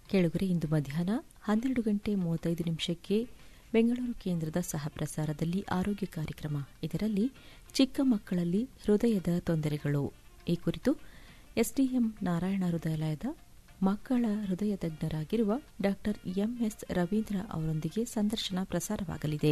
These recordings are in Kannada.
ಕೇಳುಗರೆ ಇಂದು ಮಧ್ಯಾಹ್ನ ಹನ್ನೆರಡು ಗಂಟೆ ಮೂವತ್ತೈದು ನಿಮಿಷಕ್ಕೆ ಬೆಂಗಳೂರು ಕೇಂದ್ರದ ಸಹ ಪ್ರಸಾರದಲ್ಲಿ ಆರೋಗ್ಯ ಕಾರ್ಯಕ್ರಮ ಇದರಲ್ಲಿ ಚಿಕ್ಕ ಮಕ್ಕಳಲ್ಲಿ ಹೃದಯದ ತೊಂದರೆಗಳು ಈ ಕುರಿತು ಎಸ್ಡಿಎಂ ನಾರಾಯಣ ಹೃದಯಾಲಯದ ಮಕ್ಕಳ ಹೃದಯ ತಜ್ಞರಾಗಿರುವ ಡಾ ಎಂಎಸ್ ರವೀಂದ್ರ ಅವರೊಂದಿಗೆ ಸಂದರ್ಶನ ಪ್ರಸಾರವಾಗಲಿದೆ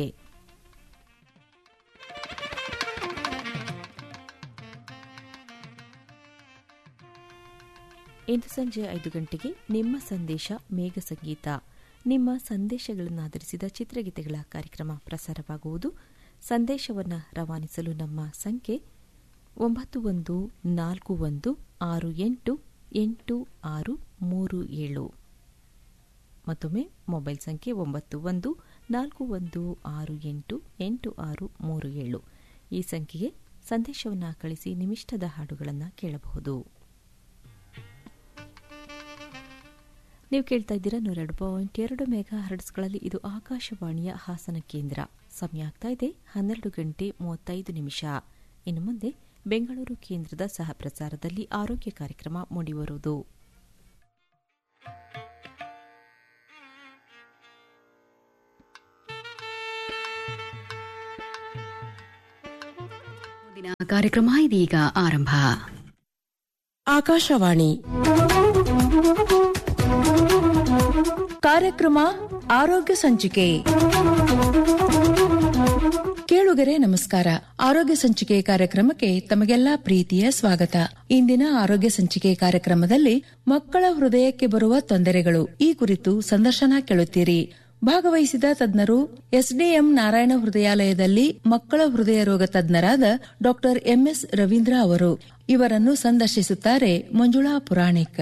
ಇಂದು ಸಂಜೆ ಐದು ಗಂಟೆಗೆ ನಿಮ್ಮ ಸಂದೇಶ ಮೇಘ ಸಂಗೀತ ನಿಮ್ಮ ಸಂದೇಶಗಳನ್ನಾಧರಿಸಿದ ಚಿತ್ರಗೀತೆಗಳ ಕಾರ್ಯಕ್ರಮ ಪ್ರಸಾರವಾಗುವುದು ಸಂದೇಶವನ್ನು ರವಾನಿಸಲು ನಮ್ಮ ಸಂಖ್ಯೆ ಒಂಬತ್ತು ಒಂದು ನಾಲ್ಕು ಒಂದು ಆರು ಎಂಟು ಎಂಟು ಆರು ಮೂರು ಏಳು ಮತ್ತೊಮ್ಮೆ ಮೊಬೈಲ್ ಸಂಖ್ಯೆ ಒಂಬತ್ತು ಒಂದು ನಾಲ್ಕು ಒಂದು ಆರು ಎಂಟು ಎಂಟು ಆರು ಮೂರು ಏಳು ಈ ಸಂಖ್ಯೆಗೆ ಸಂದೇಶವನ್ನು ಕಳಿಸಿ ನಿಮಿಷ್ಟದ ಹಾಡುಗಳನ್ನು ಕೇಳಬಹುದು ನೀವು ಕೇಳ್ತಾ ಇದ್ದೀರಾ ನೂರೆರಡು ಪಾಯಿಂಟ್ ಎರಡು ಮೆಗಾ ಹರ್ಡ್ಸ್ಗಳಲ್ಲಿ ಇದು ಆಕಾಶವಾಣಿಯ ಹಾಸನ ಕೇಂದ್ರ ಸಮಯ ಆಗ್ತಾ ಇದೆ ಹನ್ನೆರಡು ಗಂಟೆ ಮೂವತ್ತೈದು ನಿಮಿಷ ಇನ್ನು ಮುಂದೆ ಬೆಂಗಳೂರು ಕೇಂದ್ರದ ಸಹ ಪ್ರಸಾರದಲ್ಲಿ ಆರೋಗ್ಯ ಕಾರ್ಯಕ್ರಮ ಮೂಡಿಬರುವುದು ದಿನ ಕಾರ್ಯಕ್ರಮ ಇದೀಗ ಆರಂಭ ಆಕಾಶವಾಣಿ ಕಾರ್ಯಕ್ರಮ ಆರೋಗ್ಯ ಸಂಚಿಕೆ ಕೇಳುಗರೆ ನಮಸ್ಕಾರ ಆರೋಗ್ಯ ಸಂಚಿಕೆ ಕಾರ್ಯಕ್ರಮಕ್ಕೆ ತಮಗೆಲ್ಲಾ ಪ್ರೀತಿಯ ಸ್ವಾಗತ ಇಂದಿನ ಆರೋಗ್ಯ ಸಂಚಿಕೆ ಕಾರ್ಯಕ್ರಮದಲ್ಲಿ ಮಕ್ಕಳ ಹೃದಯಕ್ಕೆ ಬರುವ ತೊಂದರೆಗಳು ಈ ಕುರಿತು ಸಂದರ್ಶನ ಕೇಳುತ್ತೀರಿ ಭಾಗವಹಿಸಿದ ತಜ್ಞರು ಎಸ್ಡಿಎಂ ನಾರಾಯಣ ಹೃದಯಾಲಯದಲ್ಲಿ ಮಕ್ಕಳ ಹೃದಯ ರೋಗ ತಜ್ಞರಾದ ಡಾ ಎಂಎಸ್ ರವೀಂದ್ರ ಅವರು ಇವರನ್ನು ಸಂದರ್ಶಿಸುತ್ತಾರೆ ಮಂಜುಳಾ ಪುರಾಣಿಕ್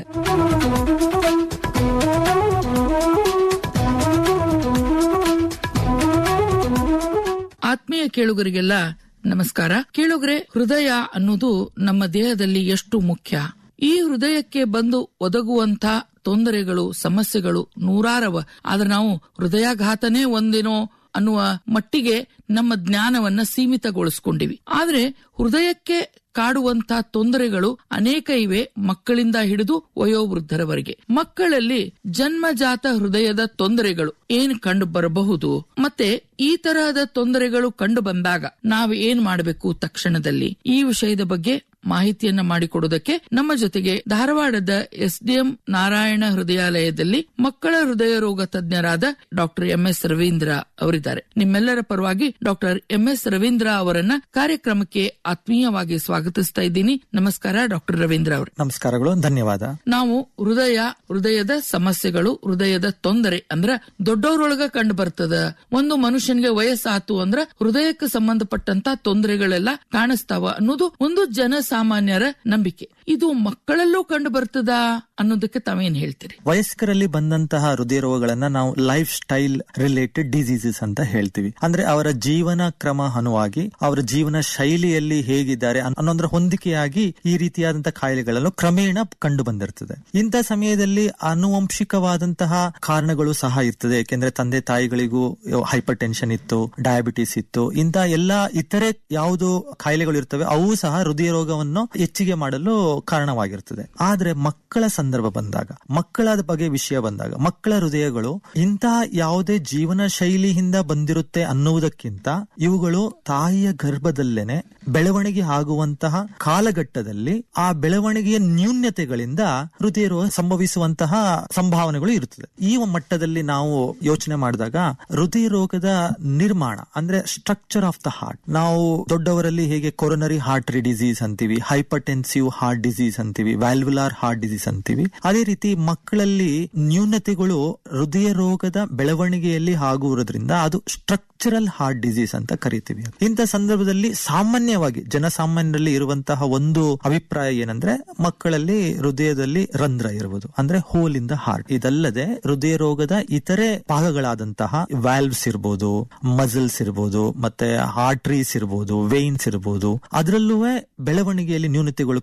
ಆತ್ಮೀಯ ಕೇಳುಗರಿಗೆಲ್ಲ ನಮಸ್ಕಾರ ಕೇಳುಗರೆ ಹೃದಯ ಅನ್ನೋದು ನಮ್ಮ ದೇಹದಲ್ಲಿ ಎಷ್ಟು ಮುಖ್ಯ ಈ ಹೃದಯಕ್ಕೆ ಬಂದು ಒದಗುವಂತ ತೊಂದರೆಗಳು ಸಮಸ್ಯೆಗಳು ನೂರಾರವ ಆದ್ರೆ ನಾವು ಹೃದಯಾಘಾತನೇ ಒಂದೇನೋ ಅನ್ನುವ ಮಟ್ಟಿಗೆ ನಮ್ಮ ಜ್ಞಾನವನ್ನ ಸೀಮಿತಗೊಳಿಸಿಕೊಂಡಿವಿ ಆದ್ರೆ ಹೃದಯಕ್ಕೆ ಕಾಡುವಂತ ತೊಂದರೆಗಳು ಅನೇಕ ಇವೆ ಮಕ್ಕಳಿಂದ ಹಿಡಿದು ವಯೋವೃದ್ಧರವರೆಗೆ ಮಕ್ಕಳಲ್ಲಿ ಜನ್ಮಜಾತ ಹೃದಯದ ತೊಂದರೆಗಳು ಏನ್ ಕಂಡು ಬರಬಹುದು ಮತ್ತೆ ಈ ತರಹದ ತೊಂದರೆಗಳು ಕಂಡು ಬಂದಾಗ ನಾವು ಏನ್ ಮಾಡಬೇಕು ತಕ್ಷಣದಲ್ಲಿ ಈ ವಿಷಯದ ಬಗ್ಗೆ ಮಾಹಿತಿಯನ್ನ ಮಾಡಿಕೊಡುವುದಕ್ಕೆ ನಮ್ಮ ಜೊತೆಗೆ ಧಾರವಾಡದ ಎಸ್ಡಿಎಂ ನಾರಾಯಣ ಹೃದಯಾಲಯದಲ್ಲಿ ಮಕ್ಕಳ ಹೃದಯ ರೋಗ ತಜ್ಞರಾದ ಡಾಕ್ಟರ್ ಎಂಎಸ್ ರವೀಂದ್ರ ಅವರಿದ್ದಾರೆ ನಿಮ್ಮೆಲ್ಲರ ಪರವಾಗಿ ಡಾಕ್ಟರ್ ಎಂಎಸ್ ರವೀಂದ್ರ ಅವರನ್ನ ಕಾರ್ಯಕ್ರಮಕ್ಕೆ ಆತ್ಮೀಯವಾಗಿ ಸ್ವಾಗತಿಸ್ತಾ ಇದ್ದೀನಿ ನಮಸ್ಕಾರ ಡಾಕ್ಟರ್ ರವೀಂದ್ರ ಅವರು ನಮಸ್ಕಾರಗಳು ಧನ್ಯವಾದ ನಾವು ಹೃದಯ ಹೃದಯದ ಸಮಸ್ಯೆಗಳು ಹೃದಯದ ತೊಂದರೆ ಅಂದ್ರ ದೊಡ್ಡವರೊಳಗ ಕಂಡು ಬರ್ತದ ಒಂದು ಮನುಷ್ಯನಿಗೆ ವಯಸ್ಸಾತು ಅಂದ್ರ ಹೃದಯಕ್ಕೆ ಸಂಬಂಧಪಟ್ಟಂತ ತೊಂದರೆಗಳೆಲ್ಲ ಕಾಣಿಸ್ತಾವ ಅನ್ನೋದು ಒಂದು ಜನಸಾಮಾನ್ಯರ ನಂಬಿಕೆ ಇದು ಮಕ್ಕಳಲ್ಲೂ ಕಂಡು ಬರ್ತದ ಅನ್ನೋದಕ್ಕೆ ತಾವೇನ್ ಹೇಳ್ತೀರಿ ವಯಸ್ಕರಲ್ಲಿ ಬಂದಂತಹ ಹೃದಯ ರೋಗಗಳನ್ನ ನಾವು ಲೈಫ್ ಸ್ಟೈಲ್ ರಿಲೇಟೆಡ್ ಡಿಸೀಸಸ್ ಅಂತ ಹೇಳ್ತೀವಿ ಅಂದ್ರೆ ಅವರ ಜೀವನ ಕ್ರಮ ಅನುವಾಗಿ ಅವರ ಜೀವನ ಶೈಲಿಯಲ್ಲಿ ಹೇಗಿದ್ದಾರೆ ಅನ್- ಅನ್ನೋದ್ರ ಹೊಂದಿಕೆಯಾಗಿ ಈ ರೀತಿಯಾದಂತಹ ಕಾಯಿಲೆಗಳನ್ನು ಕ್ರಮೇಣ ಕಂಡು ಬಂದಿರ್ತದೆ ಇಂಥ ಸಮಯದಲ್ಲಿ ಆನುವಂಶಿಕವಾದಂತಹ ಕಾರಣಗಳು ಸಹ ಇರ್ತದೆ ಯಾಕೆಂದ್ರೆ ತಂದೆ ತಾಯಿಗಳಿಗೂ ಹೈಪರ್ ಟೆನ್ಷನ್ ಇತ್ತು ಡಯಾಬಿಟಿಸ್ ಇತ್ತು ಇಂಥ ಎಲ್ಲಾ ಇತರೆ ಯಾವುದು ಕಾಯಿಲೆಗಳು ಇರ್ತವೆ ಅವು ಸಹ ಹೃದಯ ರೋಗವನ್ನು ಹೆಚ್ಚಿಗೆ ಮಾಡಲು ಕಾರಣವಾಗಿರ್ತದೆ ಆದ್ರೆ ಮಕ್ಕಳ ಸಂದರ್ಭ ಬಂದಾಗ ಮಕ್ಕಳ ಬಗ್ಗೆ ವಿಷಯ ಬಂದಾಗ ಮಕ್ಕಳ ಹೃದಯಗಳು ಇಂತಹ ಯಾವುದೇ ಜೀವನ ಶೈಲಿಯಿಂದ ಬಂದಿರುತ್ತೆ ಅನ್ನುವುದಕ್ಕಿಂತ ಇವುಗಳು ತಾಯಿಯ ಗರ್ಭದಲ್ಲೇನೆ ಬೆಳವಣಿಗೆ ಆಗುವಂತಹ ಕಾಲಘಟ್ಟದಲ್ಲಿ ಆ ಬೆಳವಣಿಗೆಯ ನ್ಯೂನ್ಯತೆಗಳಿಂದ ಹೃದಯ ರೋಗ ಸಂಭವಿಸುವಂತಹ ಸಂಭಾವನೆಗಳು ಇರುತ್ತದೆ ಈ ಮಟ್ಟದಲ್ಲಿ ನಾವು ಯೋಚನೆ ಮಾಡಿದಾಗ ಹೃದಯ ರೋಗದ ನಿರ್ಮಾಣ ಅಂದ್ರೆ ಸ್ಟ್ರಕ್ಚರ್ ಆಫ್ ದ ಹಾರ್ಟ್ ನಾವು ದೊಡ್ಡವರಲ್ಲಿ ಹೇಗೆ ಕೊರೊನರಿ ಹಾರ್ಟ್ ಡಿಸೀಸ್ ಅಂತೀವಿ ಹೈಪರ್ ಟೆನ್ಸಿವ್ ಹಾರ್ಟ್ ಡಿಸೀಸ್ ಅಂತೀವಿ ವ್ಯಾಲ್ವುಲಾರ್ ಹಾರ್ಟ್ ಡಿಸೀಸ್ ಅಂತೀವಿ ಅದೇ ರೀತಿ ಮಕ್ಕಳಲ್ಲಿ ನ್ಯೂನತೆಗಳು ಹೃದಯ ರೋಗದ ಬೆಳವಣಿಗೆಯಲ್ಲಿ ಆಗುವುದರಿಂದ ಅದು ಸ್ಟ್ರಕ್ಚರಲ್ ಹಾರ್ಟ್ ಡಿಸೀಸ್ ಅಂತ ಕರಿತೀವಿ ಇಂಥ ಸಂದರ್ಭದಲ್ಲಿ ಸಾಮಾನ್ಯವಾಗಿ ಜನಸಾಮಾನ್ಯರಲ್ಲಿ ಇರುವಂತಹ ಒಂದು ಅಭಿಪ್ರಾಯ ಏನಂದ್ರೆ ಮಕ್ಕಳಲ್ಲಿ ಹೃದಯದಲ್ಲಿ ರಂಧ್ರ ಇರುವುದು ಅಂದ್ರೆ ಹೋಲ್ ಇನ್ ದ ಹಾರ್ಟ್ ಇದಲ್ಲದೆ ಹೃದಯ ರೋಗದ ಇತರೆ ಭಾಗಗಳಾದಂತಹ ವ್ಯಾಲ್ವ್ಸ್ ಇರ್ಬೋದು ಮಸಲ್ಸ್ ಇರ್ಬೋದು ಮತ್ತೆ ಆರ್ಟ್ರೀಸ್ ಇರ್ಬೋದು ವೇನ್ಸ್ ಇರ್ಬೋದು ಅದರಲ್ಲೂ ಬೆಳವಣಿಗೆಯಲ್ಲಿ ನ್ಯೂನತೆಗಳು ಕಂಡು ಬಂದಾಗ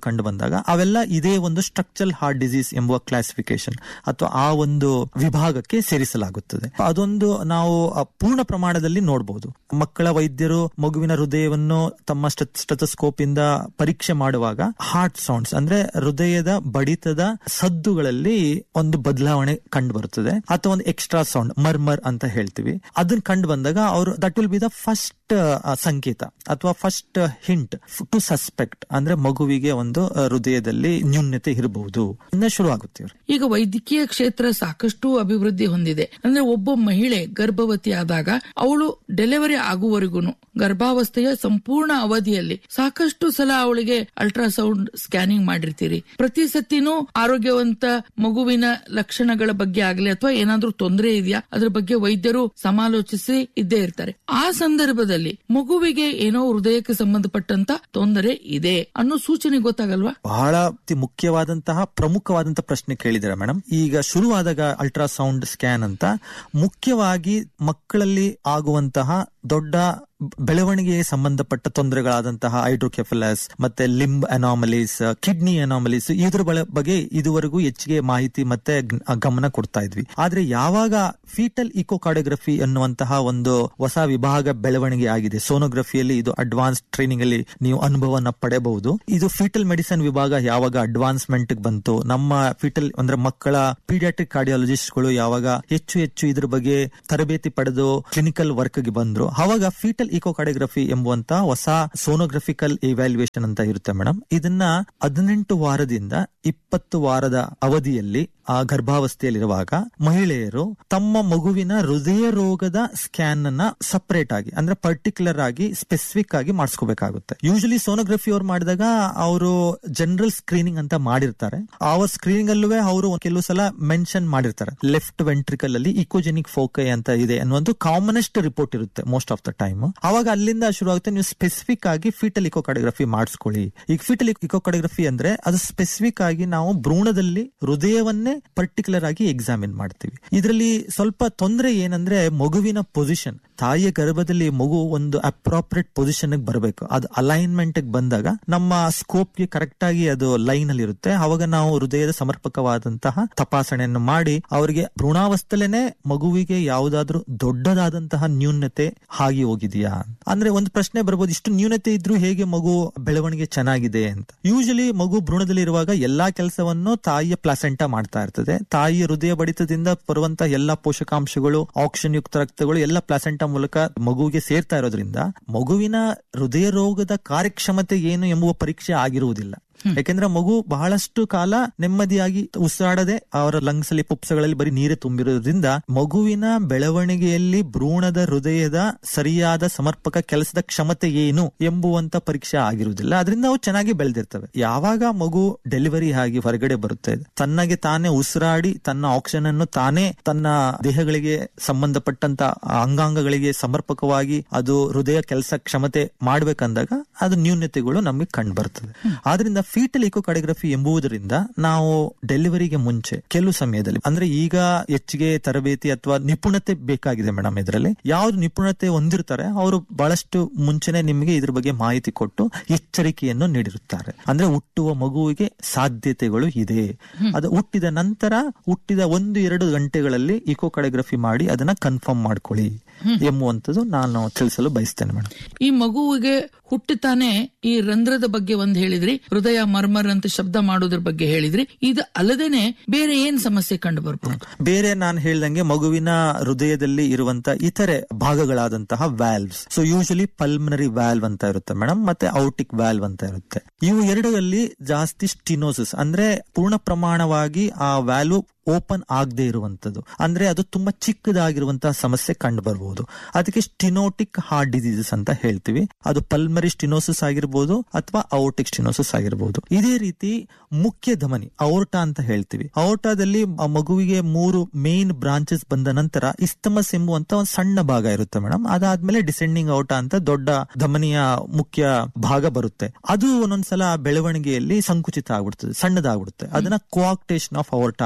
ಬಂದಾಗ ಅವೆಲ್ಲ ಇದೇ ಒಂದು ಸ್ಟ್ರಕ್ಚರಲ್ ಹಾರ್ಟ್ ಡಿಸೀಸ್ ಎಂಬುವ ಕ್ಲಾಸಿಫಿಕೇಶನ್ ಅಥವಾ ಆ ಒಂದು ವಿಭಾಗಕ್ಕೆ ಸೇರಿಸಲಾಗುತ್ತದೆ ಅದೊಂದು ನಾವು ಆ, ಪೂರ್ಣ ಪ್ರಮಾಣದಲ್ಲಿ ನೋಡಬಹುದು ಮಕ್ಕಳ ವೈದ್ಯರು ಮಗುವಿನ ಹೃದಯವನ್ನು ತಮ್ಮ ಸ್ಟೆಥೋಸ್ಕೋಪ್ ಇಂದ ಪರೀಕ್ಷೆ ಮಾಡುವಾಗ ಹಾರ್ಟ್ ಸೌಂಡ್ಸ್ ಅಂದ್ರೆ ಹೃದಯದ ಬಡಿತದ ಸದ್ದುಗಳಲ್ಲಿ ಒಂದು ಬದಲಾವಣೆ ಕಂಡು ಬರುತ್ತದೆ ಅಥವಾ ಒಂದು ಎಕ್ಸ್ಟ್ರಾ ಸೌಂಡ್ ಮರ್ಮರ್ ಅಂತ ಹೇಳ್ತೀವಿ ಅದನ್ನ ಕಂಡು ಬಂದಾಗ ಅವರು that will be the first ಸಂಕೇತ ಅಥವಾ ಫಸ್ಟ್ ಹಿಂಟ್ ಟು ಸಸ್ಪೆಕ್ಟ್ ಅಂದ್ರೆ ಮಗುವಿಗೆ ಒಂದು ಆ, ಹೃದಯದಲ್ಲಿ ನ್ಯೂನ್ಯತೆ ಇರಬಹುದು ಇಂದ ಶುರು ಆಗುತ್ತೆ ಇವ್ರು. ಈಗ ವೈದ್ಯಕೀಯ ಕ್ಷೇತ್ರ ಸಾಕಷ್ಟು ಅಭಿವೃದ್ಧಿ ಹೊಂದಿದೆ ಅಂದ್ರೆ ಒಬ್ಬ ಮಹಿಳೆ ಗರ್ಭವತಿ ಆದಾಗ ಅವಳು ಡೆಲಿವರಿ ಆಗುವವರೆಗೂ ಗರ್ಭಾವಸ್ಥೆಯ ಸಂಪೂರ್ಣ ಅವಧಿಯಲ್ಲಿ ಸಾಕಷ್ಟು ಸಲ ಅವಳಿಗೆ ಅಲ್ಟ್ರಾಸೌಂಡ್ ಸ್ಕ್ಯಾನಿಂಗ್ ಮಾಡಿರ್ತೀರಿ ಪ್ರತಿ ಸತಿನೂ ಆರೋಗ್ಯವಂತ ಮಗುವಿನ ಲಕ್ಷಣಗಳ ಬಗ್ಗೆ ಆಗ್ಲಿ ಅಥವಾ ಏನಾದ್ರೂ ತೊಂದರೆ ಇದೆಯಾ ಅದ್ರ ಬಗ್ಗೆ ವೈದ್ಯರು ಸಮಾಲೋಚಿಸಿ ಇದ್ದೇ ಇರ್ತಾರೆ ಆ ಸಂದರ್ಭದಲ್ಲಿ ಮಗುವಿಗೆ ಏನೋ ಹೃದಯಕ್ಕೆ ಸಂಬಂಧಪಟ್ಟಂತ ತೊಂದರೆ ಇದೆ ಅನ್ನೋ ಸೂಚನೆ ಗೊತ್ತಾಗಲ್ವಾ ಬಹಳ ಅತಿ ಮುಖ್ಯವಾದಂತಹ ಪ್ರಮುಖವಾದಂತಹ ಪ್ರಶ್ನೆ ಕೇಳಿದಿರ ಮೇಡಮ್ ಈಗ ಶುರುವಾದಾಗ ಅಲ್ಟ್ರಾಸೌಂಡ್ ಸ್ಕ್ಯಾನ್ ಅಂತ ಮುಖ್ಯವಾಗಿ ಮಕ್ಕಳಲ್ಲಿ ಆಗುವಂತಹ ದೊಡ್ಡ ಬೆಳವಣಿಗೆಗೆ ಸಂಬಂಧಪಟ್ಟ ತೊಂದರೆಗಳಾದಂತಹ ಹೈಡ್ರೋಕೆಫಲಸ್ ಮತ್ತೆ ಲಿಂಬ್ ಅನಾಮಲೀಸ್ ಕಿಡ್ನಿ ಅನಾಮಲೀಸ್ ಇದ್ರ ಬಳ- ಬಗ್ಗೆ ಇದುವರೆಗೂ ಹೆಚ್ಚಿಗೆ ಮಾಹಿತಿ ಮತ್ತೆ ಗ್- ಗಮನ ಕೊಡ್ತಾ ಇದ್ವಿ ಆದ್ರೆ ಯಾವಾಗ ಫೀಟಲ್ ಇಕೋಕಾರ್ಡಿಯೋಗ್ರಫಿ ಅನ್ನುವಂತಹ ಒಂದು ಹೊಸ ವಿಭಾಗ ಬೆಳವಣಿಗೆ ಆಗಿದೆ ಸೋನೋಗ್ರಫಿಯಲ್ಲಿ ಇದು ಅಡ್ವಾನ್ಸ್ ಟ್ರೈನಿಂಗ್ ಅಲ್ಲಿ ನೀವು ಅನುಭವನ ಪಡೆಯಬಹುದು ಇದು ಫೀಟಲ್ ಮೆಡಿಸಿನ್ ವಿಭಾಗ ಯಾವಾಗ ಅಡ್ವಾನ್ಸ್ಮೆಂಟ್ ಬಂತು ನಮ್ಮ ಫೀಟಲ್ ಅಂದ್ರೆ ಮಕ್ಕಳ ಪೀಡಿಯಾಟ್ರಿಕ್ ಕಾರ್ಡಿಯಾಲಜಿಸ್ಟ್ ಗಳು ಯಾವಾಗ ಹೆಚ್ಚು ಹೆಚ್ಚು ಇದ್ರ ಬಗ್ಗೆ ತರಬೇತಿ ಪಡೆದು ಕ್ಲಿನಿಕಲ್ ವರ್ಕ್ ಗೆ ಬಂದ್ರು ಅವಾಗ ಫೀಟಲ್ ಇಕೋಕಾರ್ಡಿಯೋಗ್ರಫಿ ಎಂಬುವಂತ ಹೊಸ ಸೋನೋಗ್ರಫಿಕಲ್ ಇವ್ಯಾಲ್ಯೂಯೇಷನ್ ಅಂತ ಇರುತ್ತೆ ಮೇಡಮ್ ಇದನ್ನ ಹದಿನೆಂಟು ವಾರದಿಂದ ಇಪ್ಪತ್ತು ವಾರದ ಅವಧಿಯಲ್ಲಿ ಆ ಗರ್ಭಾವಸ್ಥೆಯಲ್ಲಿರುವಾಗ ಮಹಿಳೆಯರು ತಮ್ಮ ಮಗುವಿನ ಹೃದಯ ರೋಗದ ಸ್ಕ್ಯಾನ್ ಅನ್ನ ಸಪರೇಟ್ ಆಗಿ ಅಂದ್ರೆ ಪರ್ಟಿಕ್ಯುಲರ್ ಆಗಿ ಸ್ಪೆಸಿಫಿಕ್ ಆಗಿ ಮಾಡಿಸ್ಕೋಬೇಕಾಗುತ್ತೆ ಯೂಶಲಿ ಸೋನೋಗ್ರಫಿ ಅವ್ರು ಮಾಡಿದಾಗ ಅವರು ಜನರಲ್ ಸ್ಕ್ರೀನಿಂಗ್ ಅಂತ ಮಾಡಿರ್ತಾರೆ ಆ ಸ್ಕ್ರೀನಿಂಗ್ ಅಲ್ಲೂ ಅವರು ಕೆಲವು ಸಲ ಮೆನ್ಷನ್ ಮಾಡಿರ್ತಾರೆ ಲೆಫ್ಟ್ ವೆಂಟ್ರಿಕಲ್ ಅಲ್ಲಿ ಇಕೋಜೆನಿಕ್ ಫೋಕೈ ಅಂತ ಇದೆ ಅನ್ನುವಂತ ಕಾಮನೆಸ್ಟ್ ರಿಪೋರ್ಟ್ ಇರುತ್ತೆ ಮೋಸ್ಟ್ ಆಫ್ ದ ಟೈಮ್ ಅವಾಗ ಅಲ್ಲಿಂದ ಶುರು ಆಗುತ್ತೆ ನೀವು ಸ್ಪೆಸಿಫಿಕ್ ಆಗಿ ಫೀಟಲ್ ಇಕೋಕಾರ್ಡಿಯೋಗ್ರಫಿ ಮಾಡಿಸ್ಕೊಳ್ಳಿ ಈಗ ಫೀಟಲ್ ಇಕೋಕಾರ್ಡಿಯೋಗ್ರಫಿ ಅಂದ್ರೆ ಅದು ಸ್ಪೆಸಿಫಿಕ್ ಆಗಿ ನಾವು ಭ್ರೂಣದಲ್ಲಿ ಹೃದಯವನ್ನೇ ಪರ್ಟಿಕ್ಯುಲರ್ ಆಗಿ ಎಕ್ಸಾಮಿನ್ ಮಾಡ್ತೀವಿ ಇದರಲ್ಲಿ ಸ್ವಲ್ಪ ತೊಂದರೆ ಏನಂದ್ರೆ ಮಗುವಿನ ಪೊಸಿಷನ್ ತಾಯಿಯ ಗರ್ಭದಲ್ಲಿ ಮಗು ಒಂದು ಅಪ್ರಾಪ್ರಿಯೇಟ್ ಪೊಸಿಷನ್ ಬರಬೇಕು ಅದು ಅಲೈನ್ಮೆಂಟ್ ಬಂದಾಗ ನಮ್ಮ ಸ್ಕೋಪ್ ಗೆ ಕರೆಕ್ಟ್ ಆಗಿ ಅದು ಲೈನ್ ಅಲ್ಲಿ ಇರುತ್ತೆ ಅವಾಗ ನಾವು ಹೃದಯದ ಸಮರ್ಪಕವಾದಂತಹ ತಪಾಸಣೆಯನ್ನು ಮಾಡಿ ಅವರಿಗೆ ಭ್ರೂಣಾವಸ್ಥೆಲೇನೆ ಮಗುವಿಗೆ ಯಾವುದಾದ್ರೂ ದೊಡ್ಡದಾದಂತಹ ನ್ಯೂನತೆ ಆಗಿ ಹೋಗಿದೆಯಾ ಅಂದ್ರೆ ಒಂದು ಪ್ರಶ್ನೆ ಬರ್ಬೋದು ಇಷ್ಟು ನ್ಯೂನತೆ ಇದ್ರೂ ಹೇಗೆ ಮಗು ಬೆಳವಣಿಗೆ ಚೆನ್ನಾಗಿದೆ ಅಂತ ಯೂಶಲಿ ಮಗು ಭ್ರೂಣದಲ್ಲಿ ಇರುವಾಗ ಎಲ್ಲಾ ಕೆಲಸವನ್ನು ತಾಯಿಯ ಪ್ಲಾಸೆಂಟಾ ಮಾಡ್ತಾ ಇರ್ತದೆ ತಾಯಿಯ ಹೃದಯ ಬಡಿತದಿಂದ ಬರುವಂತ ಎಲ್ಲಾ ಪೋಷಕಾಂಶಗಳು ಆಕ್ಸಿಜನ್ ಯುಕ್ತ ರಕ್ತಗಳು ಎಲ್ಲ ಪ್ಲಾಸೆಂಟಾ ಮೂಲಕ ಮಗುವಿಗೆ ಸೇರ್ತಾ ಇರೋದ್ರಿಂದ ಮಗುವಿನ ಹೃದಯ ರೋಗದ ಕಾರ್ಯಕ್ಷಮತೆ ಏನು ಎಂಬುವ ಪರೀಕ್ಷೆ ಆಗಿರುವುದಿಲ್ಲ ಯಾಕೆಂದ್ರೆ ಮಗು ಬಹಳಷ್ಟು ಕಾಲ ನೆಮ್ಮದಿಯಾಗಿ ಉಸಿರಾಡದೆ ಅವರ ಲಂಗ್ಸ್ ಅಲ್ಲಿ ಪುಪ್ಸಗಳಲ್ಲಿ ಬರೀ ನೀರೇ ತುಂಬಿರೋದ್ರಿಂದ ಮಗುವಿನ ಬೆಳವಣಿಗೆಯಲ್ಲಿ ಭ್ರೂಣದ ಹೃದಯದ ಸರಿಯಾದ ಸಮರ್ಪಕ ಕೆಲಸದ ಕ್ಷಮತೆ ಏನು ಎಂಬುವಂತ ಪರೀಕ್ಷೆ ಆಗಿರುವುದಿಲ್ಲ ಅದರಿಂದ ಅವು ಚೆನ್ನಾಗಿ ಬೆಳೆದಿರ್ತವೆ ಯಾವಾಗ ಮಗು ಡೆಲಿವರಿ ಆಗಿ ಹೊರಗಡೆ ಬರುತ್ತೆ ತನ್ನಗೆ ತಾನೇ ಉಸಿರಾಡಿ ತನ್ನ ಆಕ್ಸಿಜನ್ ಅನ್ನು ತಾನೇ ತನ್ನ ದೇಹಗಳಿಗೆ ಸಂಬಂಧಪಟ್ಟಂತ ಅಂಗಾಂಗಗಳಿಗೆ ಸಮರ್ಪಕವಾಗಿ ಅದು ಹೃದಯ ಕೆಲಸ ಕ್ಷಮತೆ ಮಾಡ್ಬೇಕಂದಾಗ ಅದು ನ್ಯೂನ್ಯತೆಗಳು ನಮಗೆ ಕಂಡು ಬರ್ತದೆ ಆದ್ರಿಂದ ಫೀಟಲ್ ಇಕೋಕಾರ್ಡಿಯೋಗ್ರಫಿ ಎಂಬುದರಿಂದ ನಾವು ಡೆಲಿವರಿಗೆ ಮುಂಚೆ ಕೆಲವು ಸಮಯದಲ್ಲಿ ಅಂದ್ರೆ ಈಗ ಹೆಚ್ಚಿಗೆ ತರಬೇತಿ ಅಥವಾ ನಿಪುಣತೆ ಬೇಕಾಗಿದೆ ಮೇಡಮ್ ಇದರಲ್ಲಿ ಯಾವ್ದು ನಿಪುಣತೆ ಹೊಂದಿರ್ತಾರೆ ಅವರು ಬಹಳಷ್ಟು ಮುಂಚೆನೆ ನಿಮಗೆ ಇದ್ರ ಬಗ್ಗೆ ಮಾಹಿತಿ ಕೊಟ್ಟು ಎಚ್ಚರಿಕೆಯನ್ನು ನೀಡಿರುತ್ತಾರೆ ಅಂದ್ರೆ ಹುಟ್ಟುವ ಮಗುವಿಗೆ ಸಾಧ್ಯತೆಗಳು ಇದೆ ಅದು ಹುಟ್ಟಿದ ನಂತರ ಹುಟ್ಟಿದ ಒಂದು ಎರಡು ಗಂಟೆಗಳಲ್ಲಿ ಇಕೋಕಾರ್ಡಿಯೋಗ್ರಫಿ ಮಾಡಿ ಅದನ್ನ ಕನ್ಫರ್ಮ್ ಮಾಡ್ಕೊಳ್ಳಿ ಎಂಬುವಂತದ್ದು ನಾನು ತಿಳಿಸಲು ಬಯಸ್ತೇನೆ ಮೇಡಮ್ ಈ ಮಗುವಿಗೆ ಹುಟ್ಟುತ್ತಾನೆ ಈ ರಂಧ್ರದ ಬಗ್ಗೆ ಒಂದ್ ಹೇಳಿದ್ರಿ ಹೃದಯ ಮರ್ಮರ್ ಅಂತ ಶಬ್ದ ಮಾಡೋದ್ರ ಬಗ್ಗೆ ಹೇಳಿದ್ರಿ ಇದು ಅಲ್ಲದೇನೆ ಬೇರೆ ಏನ್ ಸಮಸ್ಯೆ ಕಂಡು ಬರ್ಬೋದು ಬೇರೆ ನಾನು ಹೇಳ್ದಂಗೆ ಮಗುವಿನ ಹೃದಯದಲ್ಲಿ ಇರುವಂತ ಇತರೆ ಭಾಗಗಳಾದಂತಹ valves so usually pulmonary valve ಅಂತ ಇರುತ್ತೆ ಮೇಡಮ್ ಮತ್ತೆ ಔಟಿಕ್ ವ್ಯಾಲ್ವ್ ಅಂತ ಇರುತ್ತೆ ಇವು ಎರಡರಲ್ಲಿ ಜಾಸ್ತಿ ಸ್ಟಿನೋಸಿಸ್ ಅಂದ್ರೆ ಪೂರ್ಣ ಪ್ರಮಾಣವಾಗಿ ಆ ವ್ಯಾಲ್ವ್ ಓಪನ್ ಆಗದೆ ಇರುವಂತದ್ದು ಅಂದ್ರೆ ಅದು ತುಂಬಾ ಚಿಕ್ಕದಾಗಿರುವಂತಹ ಸಮಸ್ಯೆ ಕಂಡು ಬರಬಹುದು ಅದಕ್ಕೆ ಸ್ಟಿನೋಟಿಕ್ ಹಾರ್ಟ್ ಡಿಸೀಸಸ್ ಅಂತ ಹೇಳ್ತೀವಿ ಅದು ಪಲ್ಮರಿ ಸ್ಟಿನೋಸಿಸ್ ಆಗಿರ್ಬೋದು ಅಥವಾ ಔಟಿಕ್ ಸ್ಟಿನೋಸಿಸ್ ಆಗಿರ್ಬೋದು ಇದೇ ರೀತಿ ಮುಖ್ಯ ಧಮನಿ ಔರ್ಟ ಅಂತ ಹೇಳ್ತೀವಿ ಔರ್ಟಾದಲ್ಲಿ ಆ ಮಗುವಿಗೆ ಮೂರು ಮೇನ್ ಬ್ರಾಂಚಸ್ ಬಂದ ನಂತರ ಇಸ್ತಮಸ್ ಎಂಬುವಂತ ಒಂದು ಸಣ್ಣ ಭಾಗ ಇರುತ್ತೆ ಮೇಡಮ್ ಅದಾದ್ಮೇಲೆ ಡಿಸೆಂಡಿಂಗ್ ಔಟ ಅಂತ ದೊಡ್ಡ ಧಮನಿಯ ಮುಖ್ಯ ಭಾಗ ಬರುತ್ತೆ ಅದು ಒಂದೊಂದ್ಸಲ ಬೆಳವಣಿಗೆಯಲ್ಲಿ ಸಂಕುಚಿತ ಆಗ್ಬಿಡ್ತದೆ ಸಣ್ಣದಾಗ್ಬಿಡುತ್ತೆ ಅದನ್ನ ಕೋಆಕ್ಟೇಷನ್ ಆಫ್ ಔರ್ಟ ಅಂತ ಹೇಳ್ತೀವಿ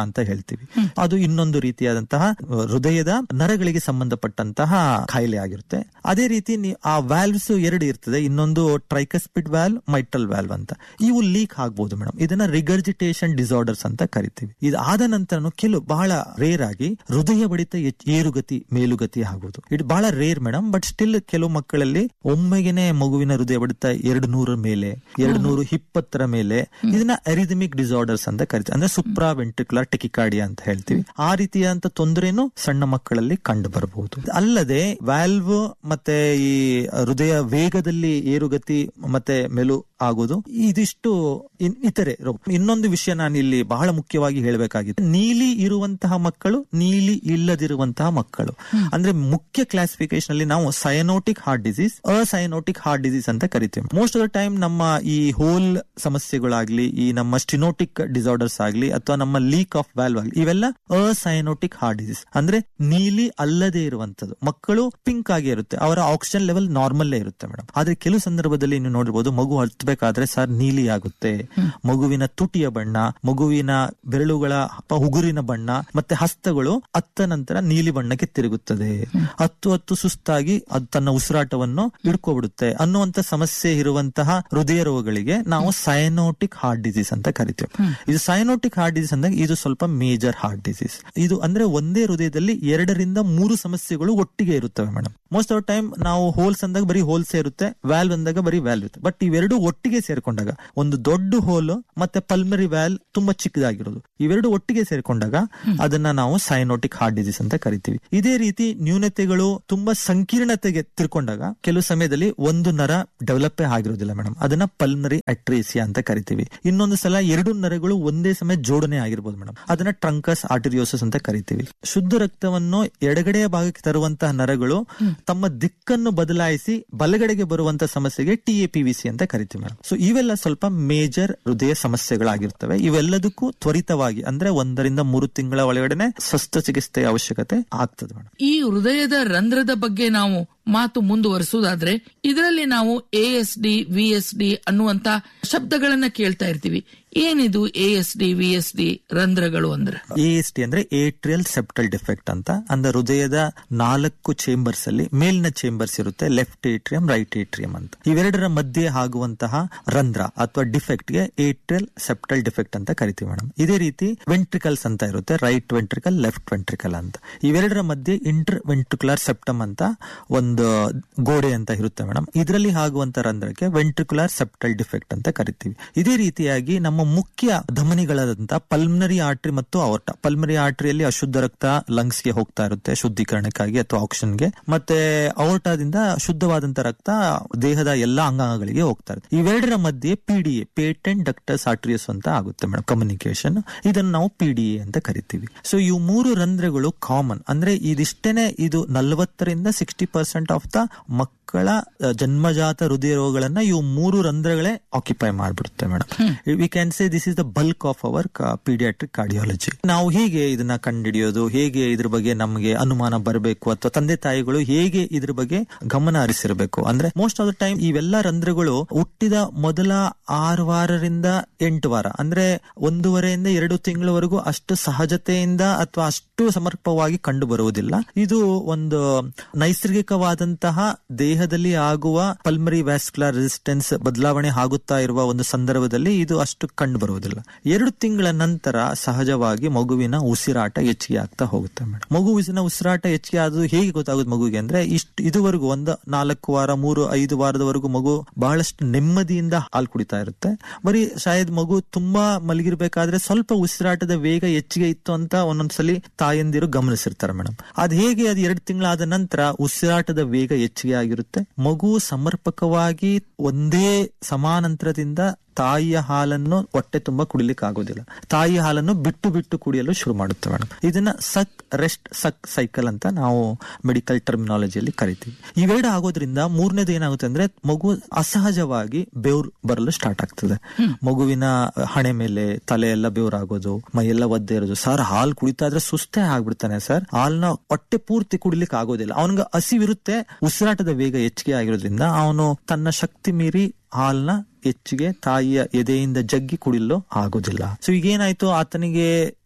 ಹೇಳ್ತೀವಿ ಅದು ಇನ್ನೊಂದು ರೀತಿಯಾದಂತಹ ಹೃದಯದ ನರಗಳಿಗೆ ಸಂಬಂಧಪಟ್ಟಂತಹ ಕಾಯಿಲೆ ಆಗಿರುತ್ತೆ ಅದೇ ರೀತಿ ನೀ- ಆ ವ್ಯಾಲ್ವ್ಸ್ ಎರಡು ಇರ್ತದೆ ಇನ್ನೊಂದು ಟ್ರೈಕಸ್ಪಿಡ್ ವ್ಯಾಲ್ವ್ ಮೈಟಲ್ ವ್ಯಾಲ್ವ್ ಅಂತ ಇವು ಲೀಕ್ ಆಗ್ಬಹುದು ಮೇಡಮ್ ಇದನ್ನ ರಿಗರ್ಜಿಟೇಷನ್ ಡಿಸಾರ್ಡರ್ಸ್ ಅಂತ ಕರಿತೀವಿ ಇದು ಆದ ನಂತರ ಕೆಲವು ಬಹಳ ರೇರ್ ಆಗಿ ಹೃದಯ ಬಡಿತ ಹೆಚ್ಚ್- ಏರುಗತಿ ಮೇಲುಗತಿ ಆಗುವುದು ಇದು ಬಹಳ ರೇರ್ ಮೇಡಮ್ ಬಟ್ ಸ್ಟಿಲ್ ಕೆಲವು ಮಕ್ಕಳಲ್ಲಿ ಒಮ್ಮೆಗೆನೆ ಮಗುವಿನ ಹೃದಯ ಬಡಿತ ಎರಡು ನೂರ ಮೇಲೆ ಎರಡು ನೂರ ಇಪ್ಪತ್ತರ ಮೇಲೆ ಇದನ್ನ ಅರಿದಮಿಕ್ ಡಿಸಾರ್ಡರ್ಸ್ ಅಂತ ಕರಿತೀವಿ ಅಂದ್ರೆ ಸುಪ್ರಾ ವೆಂಟ್ರಿಕ್ಯುಲರ್ ಟೆಕಿಕಾರ್ಡಿಯಾ ಅಂತ ಹೇಳ್ತೀವಿ ಆ ರೀತಿಯಾದಂತ ತೊಂದರೆನೂ ಸಣ್ಣ ಮಕ್ಕಳಲ್ಲಿ ಕಂಡು ಬರಬಹುದು ಅಲ್ಲದೆ ವ್ಯಾಲ್ವ್ ಮತ್ತೆ ಈ ಹೃದಯ ವೇಗದಲ್ಲಿ ಏರುಗತಿ ಮತ್ತೆ ಮೆಲು ಆಗೋದು ಇದಿಷ್ಟು ಇನ್- ಇತರೆ ರೋಗ. ಇನ್ನೊಂದು ವಿಷಯ ನಾನು ಇಲ್ಲಿ ಬಹಳ ಮುಖ್ಯವಾಗಿ ಹೇಳಬೇಕಾಗಿದೆ ನೀಲಿ ಇರುವಂತಹ ಮಕ್ಕಳು ನೀಲಿ ಇಲ್ಲದಿರುವಂತಹ ಮಕ್ಕಳು ಅಂದ್ರೆ ಮುಖ್ಯ ಕ್ಲಾಸಿಫಿಕೇಶನ್ ಅಲ್ಲಿ ನಾವು cyanotic heart disease acyanotic heart disease ಅಂತ ಕರಿತೀವಿ ಮೋಸ್ಟ್ ಆಫ್ ದ ಟೈಮ್ ನಮ್ಮ ಈ ಹೋಲ್ ಸಮಸ್ಯೆಗಳಾಗ್ಲಿ ಈ ನಮ್ಮ ಸ್ಟಿನೋಟಿಕ್ ಡಿಸಾರ್ಡರ್ಸ್ ಆಗ್ಲಿ ಅಥವಾ ನಮ್ಮ ಲೀಕ್ ಆಫ್ ವ್ಯಾಲ್ವ್ ಆಗ್ಲಿ ಇವೆಲ್ಲ ಅಸಯನೋಟಿಕ್ ಹಾರ್ಟ್ ಡಿಸೀಸ್ ಅಂದ್ರೆ ನೀಲಿ ಅಲ್ಲದೆ ಇರುವಂತದ್ದು ಮಕ್ಕಳು ಪಿಂಕ್ ಆಗಿ ಇರುತ್ತೆ ಅವರ ಆಕ್ಸಿಜನ್ ಲೆವೆಲ್ ನಾರ್ಮಲ್ಲೇ ಇರುತ್ತೆ ಮೇಡಮ್ ಆದ್ರೆ ಕೆಲವು ಸಂದರ್ಭದಲ್ಲಿ ನೀವು ನೋಡಿರ್ಬೋದು ಮಗು ಹತ್ಬೇಕಾದ್ರೆ ಸರ್ ನೀಲಿ ಆಗುತ್ತೆ ಮಗುವಿನ ತುಟಿಯ ಬಣ್ಣ ಮಗುವಿನ ಬೆರಳುಗಳ ಪ- ಉಗುರಿನ ಬಣ್ಣ ಮತ್ತೆ ಹಸ್ತಗಳು ಅತ್ತ ನಂತರ ನೀಲಿ ಬಣ್ಣಕ್ಕೆ ತಿರುಗುತ್ತದೆ ಹತ್ತು ಹತ್ತು ಸುಸ್ತಾಗಿ ಅದು ತನ್ನ ಉಸಿರಾಟವನ್ನು ಹಿಡ್ಕೊಬಿಡುತ್ತೆ ಅನ್ನುವಂತ ಸಮಸ್ಯೆ ಇರುವಂತಹ ಹೃದಯ ರೋಗಗಳಿಗೆ ನಾವು ಸೈನೋಟಿಕ್ ಹಾರ್ಟ್ ಡಿಸೀಸ್ ಅಂತ ಕರಿತೀವಿ ಇದು ಸೈನೋಟಿಕ್ ಹಾರ್ಟ್ ಡಿಸೀಸ್ ಅಂದಾಗ ಇದು ಸ್ವಲ್ಪ ಮೇಜರ್ ಹಾರ್ಟ್ ಡಿಸೀಸ್ ಇದು ಅಂದ್ರೆ ಒಂದೇ ಹೃದಯದಲ್ಲಿ ಎರಡರಿಂದ ಮೂರು ಸಮಸ್ಯೆಗಳು ಒಟ್ಟಿಗೆ ಇರುತ್ತವೆ ಮೇಡಮ್ ಮೋಸ್ಟ್ ಆಫ್ ಟೈಮ್ ನಾವು ಹೋಲ್ಸ್ ಅಂದಾಗ ಬರೀ ಹೋಲ್ಸ್ ಇರುತ್ತೆ ವ್ಯಾಲ್ವ್ ಅಂದಾಗ ಬರೀ ವ್ಯಾಲ್ವ್ ಇರುತ್ತೆ ಬಟ್ ಇವೆರಡು ಒಟ್ಟಿಗೆ ಸೇರ್ಕೊಂಡಾಗ ಒಂದು ದೊಡ್ಡ ಹೋಲ್ ಮತ್ತೆ ಪಲ್ಮರಿ ವ್ಯಾಲ್ ತುಂಬಾ ಚಿಕ್ಕದಾಗಿರೋದು ಇವೆರಡು ಒಟ್ಟಿಗೆ ಸೇರ್ಕೊಂಡಾಗ ಅದನ್ನ ನಾವು ಸೈನೋಟಿಕ್ ಹಾರ್ಟ್ ಡಿಸೀಸ್ ಅಂತ ಕರಿತೀವಿ ಇದೇ ರೀತಿ ನ್ಯೂನತೆಗಳು ತುಂಬಾ ಸಂಕೀರ್ಣತೆಗೆ ತಿರ್ಕೊಂಡಾಗ ಕೆಲವು ಸಮಯದಲ್ಲಿ ಒಂದು ನರ ಡೆವಲಪ್ ಆಗಿರೋದಿಲ್ಲ ಮೇಡಮ್ ಅದನ್ನ ಪಲ್ಮರಿ ಅಟ್ರೇಸಿಯಾ ಅಂತ ಕರಿತೀವಿ ಇನ್ನೊಂದು ಸಲ ಎರಡು ನರಗಳು ಒಂದೇ ಸಮಯ ಜೋಡಣೆ ಆಗಿರ್ಬೋದು ಮೇಡಮ್ ಅದನ್ನ ಟ್ರಂಕಸ್ ಆರ್ಟಿರಿಯೋಸಸ್ ಅಂತ ಕರಿತೀವಿ ಶುದ್ಧ ರಕ್ತವನ್ನು ಎಡಗಡೆಯ ಭಾಗಕ್ಕೆ ತರುವಂತಹ ನರಗಳು ತಮ್ಮ ದಿಕ್ಕನ್ನು ಬದಲಾಯಿಸಿ ಬಲಗಡೆಗೆ ಬರುವಂತಹ ಸಮಸ್ಯೆಗೆ T A P V C ಅಂತ ಕರಿತೀವಿ ಮೇಡಮ್ ಸೊ ಇವೆಲ್ಲ ಸ್ವಲ್ಪ ಮೇಜರ್ ಹೃದಯ ಸಮಸ್ಯೆಗಳಾಗಿರ್ತವೆ ಇವೆಲ್ಲದಕ್ಕೂ ತ್ವರಿತವಾಗಿ ಅಂದ್ರೆ ಒಂದರಿಂದ ಮೂರು ತಿಂಗಳ ಒಳಗಡೆನೆ ಶಸ್ತ್ರಚಿಕಿತ್ಸೆಯ ಅವಶ್ಯಕತೆ ಆಗ್ತದೆ ಮೇಡಮ್ ಈ ಹೃದಯದ ರಂಧ್ರದ ಬಗ್ಗೆ ನಾವು ಮಾತು ಮುಂದುವರಿಸುವುದಾದ್ರೆ ಇದರಲ್ಲಿ ನಾವು A S D V S D ಅನ್ನುವಂತ ಶಬ್ದಗಳನ್ನ ಕೇಳ್ತಾ ಇರ್ತೀವಿ ಏನಿದು A S D V S D ರಂಧ್ರಗಳು ಅಂದ್ರೆ ಎ ಎಸ್ ಟಿ ಅಂದ್ರೆ ಏಟ್ರಿಯಲ್ ಸೆಪ್ಟಲ್ ಡಿಫೆಕ್ಟ್ ಅಂತ ಅಂದ್ರೆ ಹೃದಯದ ನಾಲ್ಕು ಚೇಂಬರ್ಸ್ ಅಲ್ಲಿ ಮೇಲಿನ ಚೇಂಬರ್ಸ್ ಇರುತ್ತೆ ಲೆಫ್ಟ್ ಏಟ್ರಿಯಂ ರೈಟ್ ಏಟ್ರಿಯಂ ಅಂತ ಇವೆರಡರ ಮಧ್ಯೆ ಆಗುವಂತಹ ರಂಧ್ರ ಅಥವಾ ಡಿಫೆಕ್ಟ್ ಗೆ ಏಟ್ರಿಯಲ್ ಸೆಪ್ಟಲ್ ಡಿಫೆಕ್ಟ್ ಅಂತ ಕರಿತೀವಿ ಮೇಡಮ್ ಇದೇ ರೀತಿ ವೆಂಟ್ರಿಕಲ್ಸ್ ಅಂತ ಇರುತ್ತೆ ರೈಟ್ ವೆಂಟ್ರಿಕಲ್ ಲೆಫ್ಟ್ ವೆಂಟ್ರಿಕಲ್ ಅಂತ ಇವೆರಡರ ಮಧ್ಯೆ ಇಂಟರ್ ವೆಂಟ್ರಿಕ್ಯುಲರ್ ಸೆಪ್ಟಮ್ ಅಂತ ಒಂದು ಗೋಡೆ ಅಂತ ಇರುತ್ತೆ ಮೇಡಮ್ ಇದರಲ್ಲಿ ಆಗುವಂತ ರಂಧ್ರಕ್ಕೆ ವೆಂಟ್ರಿಕ್ಯುಲರ್ ಸೆಪ್ಟಲ್ ಡಿಫೆಕ್ಟ್ ಅಂತ ಕರಿತೀವಿ ಇದೇ ರೀತಿಯಾಗಿ ನಮ್ಮ ಮುಖ್ಯ ಧಮನಿಗಳಾದಂತಹ ಪಲ್ಮನರಿ ಆರ್ಟ್ರಿ ಮತ್ತು ಅವರ್ಟ ಪಲ್ಮನರಿ ಆರ್ಟ್ರಿಯಲ್ಲಿ ಅಶುದ್ಧ ರಕ್ತ ಲಂಗ್ಸ್ ಗೆ ಹೋಗ್ತಾ ಇರುತ್ತೆ ಶುದ್ಧೀಕರಣಕ್ಕಾಗಿ ಅಥವಾ ಆಕ್ಸಿಜನ್ಗೆ ಮತ್ತೆ ಅವರ್ಟದಿಂದ ಶುದ್ಧವಾದಂತ ರಕ್ತ ದೇಹದ ಎಲ್ಲಾ ಅಂಗಾಂಗಗಳಿಗೆ ಹೋಗ್ತಾ ಇರುತ್ತೆ ಇವೆರಡರ ಮಧ್ಯೆ P D A patent ductus arteriosus ಅಂತ ಆಗುತ್ತೆ ಮೇಡಮ್ ಕಮ್ಯುನಿಕೇಶನ್ ಇದನ್ನು ನಾವು ಪಿ ಡಿ ಎ ಅಂತ ಕರಿತೀವಿ ಸೊ ಇವು ಮೂರು ರಂಧ್ರಗಳು ಕಾಮನ್ ಅಂದ್ರೆ ಇದಿಷ್ಟೇನೆ ಇದು ನಲವತ್ತರಿಂದ ಸಿಕ್ಸ್ಟಿ ಪರ್ಸೆಂಟ್ ಆಫ್ ದ ಮಕ್ಕಳ ಅ, ಜನ್ಮಜಾತ ಹೃದಯ ರೋಗಗಳನ್ನ ಇವು ಮೂರು ರಂಧ್ರಗಳೇ ಆಕ್ಯುಪೈ ಮಾಡ್ಬಿಡುತ್ತೆ madam we can say this is the bulk of our paediatric cardiology ನಾವು ಹೇಗೆ ಇದನ್ನ ಕಂಡುಹಿಡಿಯೋದು ಹೇಗೆ ಇದ್ರ ಬಗ್ಗೆ ನಮಗೆ ಅನುಮಾನ ಬರಬೇಕು ಅಥವಾ ತಂದೆ ತಾಯಿಗಳು ಹೇಗೆ ಇದ್ರ ಬಗ್ಗೆ ಗಮನ ಹರಿಸಿರಬೇಕು ಅಂದ್ರೆ ಮೋಸ್ಟ್ ಆಫ್ ದ ಟೈಮ್ ಇವೆಲ್ಲ ರಂಧ್ರಗಳು ಹುಟ್ಟಿದ ಮೊದಲ ಆರು ವಾರರಿಂದ ಎಂಟು ವಾರ ಅಂದ್ರೆ ಒಂದೂವರೆಯಿಂದ ಎರಡು ತಿಂಗಳವರೆಗೂ ಅಷ್ಟು ಸಹಜತೆಯಿಂದ ಅಥವಾ ಅಷ್ಟು ಸಮರ್ಪಕವಾಗಿ ಕಂಡು ಬರುವುದಿಲ್ಲ ಇದು ಒಂದು ನೈಸರ್ಗಿಕವಾದಂತಹ ದೇಹದಲ್ಲಿ ಆಗುವ ಪಲ್ಮರಿ ವ್ಯಾಸ್ಕ್ಯುಲರ್ ರೆಸಿಸ್ಟೆನ್ಸ್ ಬದಲಾವಣೆ ಆಗುತ್ತಾ ಇರುವ ಒಂದು ಸಂದರ್ಭದಲ್ಲಿ ಇದು ಅಷ್ಟು ಕಂಡು ಬರುವುದಿಲ್ಲ ಎರಡು ತಿಂಗಳ ನಂತರ ಸಹಜವಾಗಿ ಮಗುವಿನ ಉಸಿರಾಟ ಹೆಚ್ಚಿಗೆ ಆಗ್ತಾ ಹೋಗುತ್ತೆ ಮೇಡಮ್ ಮಗುವಿನ ಉಸಿರಾಟ ಹೆಚ್ಚಿಗೆ ಆಗೋದು ಹೇಗೆ ಗೊತ್ತಾಗುತ್ತೆ ಮಗುವಿಗೆ ಅಂದ್ರೆ ಇಷ್ಟು ಇದುವರೆಗೂ ಒಂದು ನಾಲ್ಕು ವಾರ ಮೂರು ಐದು ವಾರದವರೆಗೂ ಮಗು ಬಹಳಷ್ಟು ನೆಮ್ಮದಿಯಿಂದ ಹಾಲು ಕುಡಿತಾ ಇರುತ್ತೆ ಬರೀ ಶಾಯದ್ ಮಗು ತುಂಬಾ ಮಲಗಿರ್ಬೇಕಾದ್ರೆ ಸ್ವಲ್ಪ ಉಸಿರಾಟದ ವೇಗ ಹೆಚ್ಚಿಗೆ ಇತ್ತು ಅಂತ ಒಂದೊಂದ್ಸಲಿ ತಾಯಂದಿರು ಗಮನಿಸಿರ್ತಾರೆ ಮೇಡಮ್ ಅದ್ ಹೇಗೆ ಅದು ಎರಡು ತಿಂಗಳಾದ ನಂತರ ಉಸಿರಾಟದ ವೇಗ ಹೆಚ್ಚಿಗೆ ಆಗಿರುತ್ತೆ ಮಗು ಸಮರ್ಪಕವಾಗಿ ಒಂದೇ ಸಮಾನಾಂತರದಿಂದ ತಾಯಿಯ ಹಾಲನ್ನು ಹೊಟ್ಟೆ ತುಂಬಾ ಕುಡಿಲಿಕ್ಕೆ ಆಗೋದಿಲ್ಲ ತಾಯಿಯ ಹಾಲನ್ನು ಬಿಟ್ಟು ಬಿಟ್ಟು ಕುಡಿಯಲು ಶುರು ಮಾಡುತ್ತೆ ಮೇಡಮ್ ಇದನ್ನ ಸಕ್ ರೆಸ್ಟ್ ಸಕ್ ಸೈಕಲ್ ಅಂತ ನಾವು ಮೆಡಿಕಲ್ ಟರ್ಮಿನಾಲಜಿಯಲ್ಲಿ ಕರಿತೀವಿ ಇವೆರಡು ಆಗೋದ್ರಿಂದ ಮೂರನೇದು ಏನಾಗುತ್ತೆ ಅಂದ್ರೆ ಮಗು ಅಸಹಜವಾಗಿ ಬೆವ್ರು ಬರಲು ಸ್ಟಾರ್ಟ್ ಆಗ್ತದೆ ಮಗುವಿನ ಹಣೆ ಮೇಲೆ ತಲೆ ಎಲ್ಲ ಬೆವರಾಗೋದು ಮೈಯೆಲ್ಲ ಒದ್ದೆ ಇರೋದು ಸರ್ ಹಾಲು ಕುಡಿತಾ ಇದ್ರೆ ಸುಸ್ತೇ ಆಗ್ಬಿಡ್ತಾನೆ ಸರ್ ಹಾಲ್ನ ಹೊಟ್ಟೆ ಪೂರ್ತಿ ಕುಡಿಲಿಕ್ಕೆ ಆಗೋದಿಲ್ಲ ಅವನಿಗೆ ಹಸಿವಿರುತ್ತೆ ಉಸಿರಾಟದ ವೇಗ ಹೆಚ್ಚಿಗೆ ಆಗಿರೋದ್ರಿಂದ ಅವನು ತನ್ನ ಶಕ್ತಿ ಮೀರಿ ಹಾಲ್ನ ಹೆಚ್ಚಿಗೆ ತಾಯಿಯ ಎದೆಯಿಂದ ಜಗ್ಗಿ ಕುಡಿಯಲು ಆಗೋದಿಲ್ಲ ಸೊ ಈಗೇನಾಯ್ತು ಆತನಿಗೆ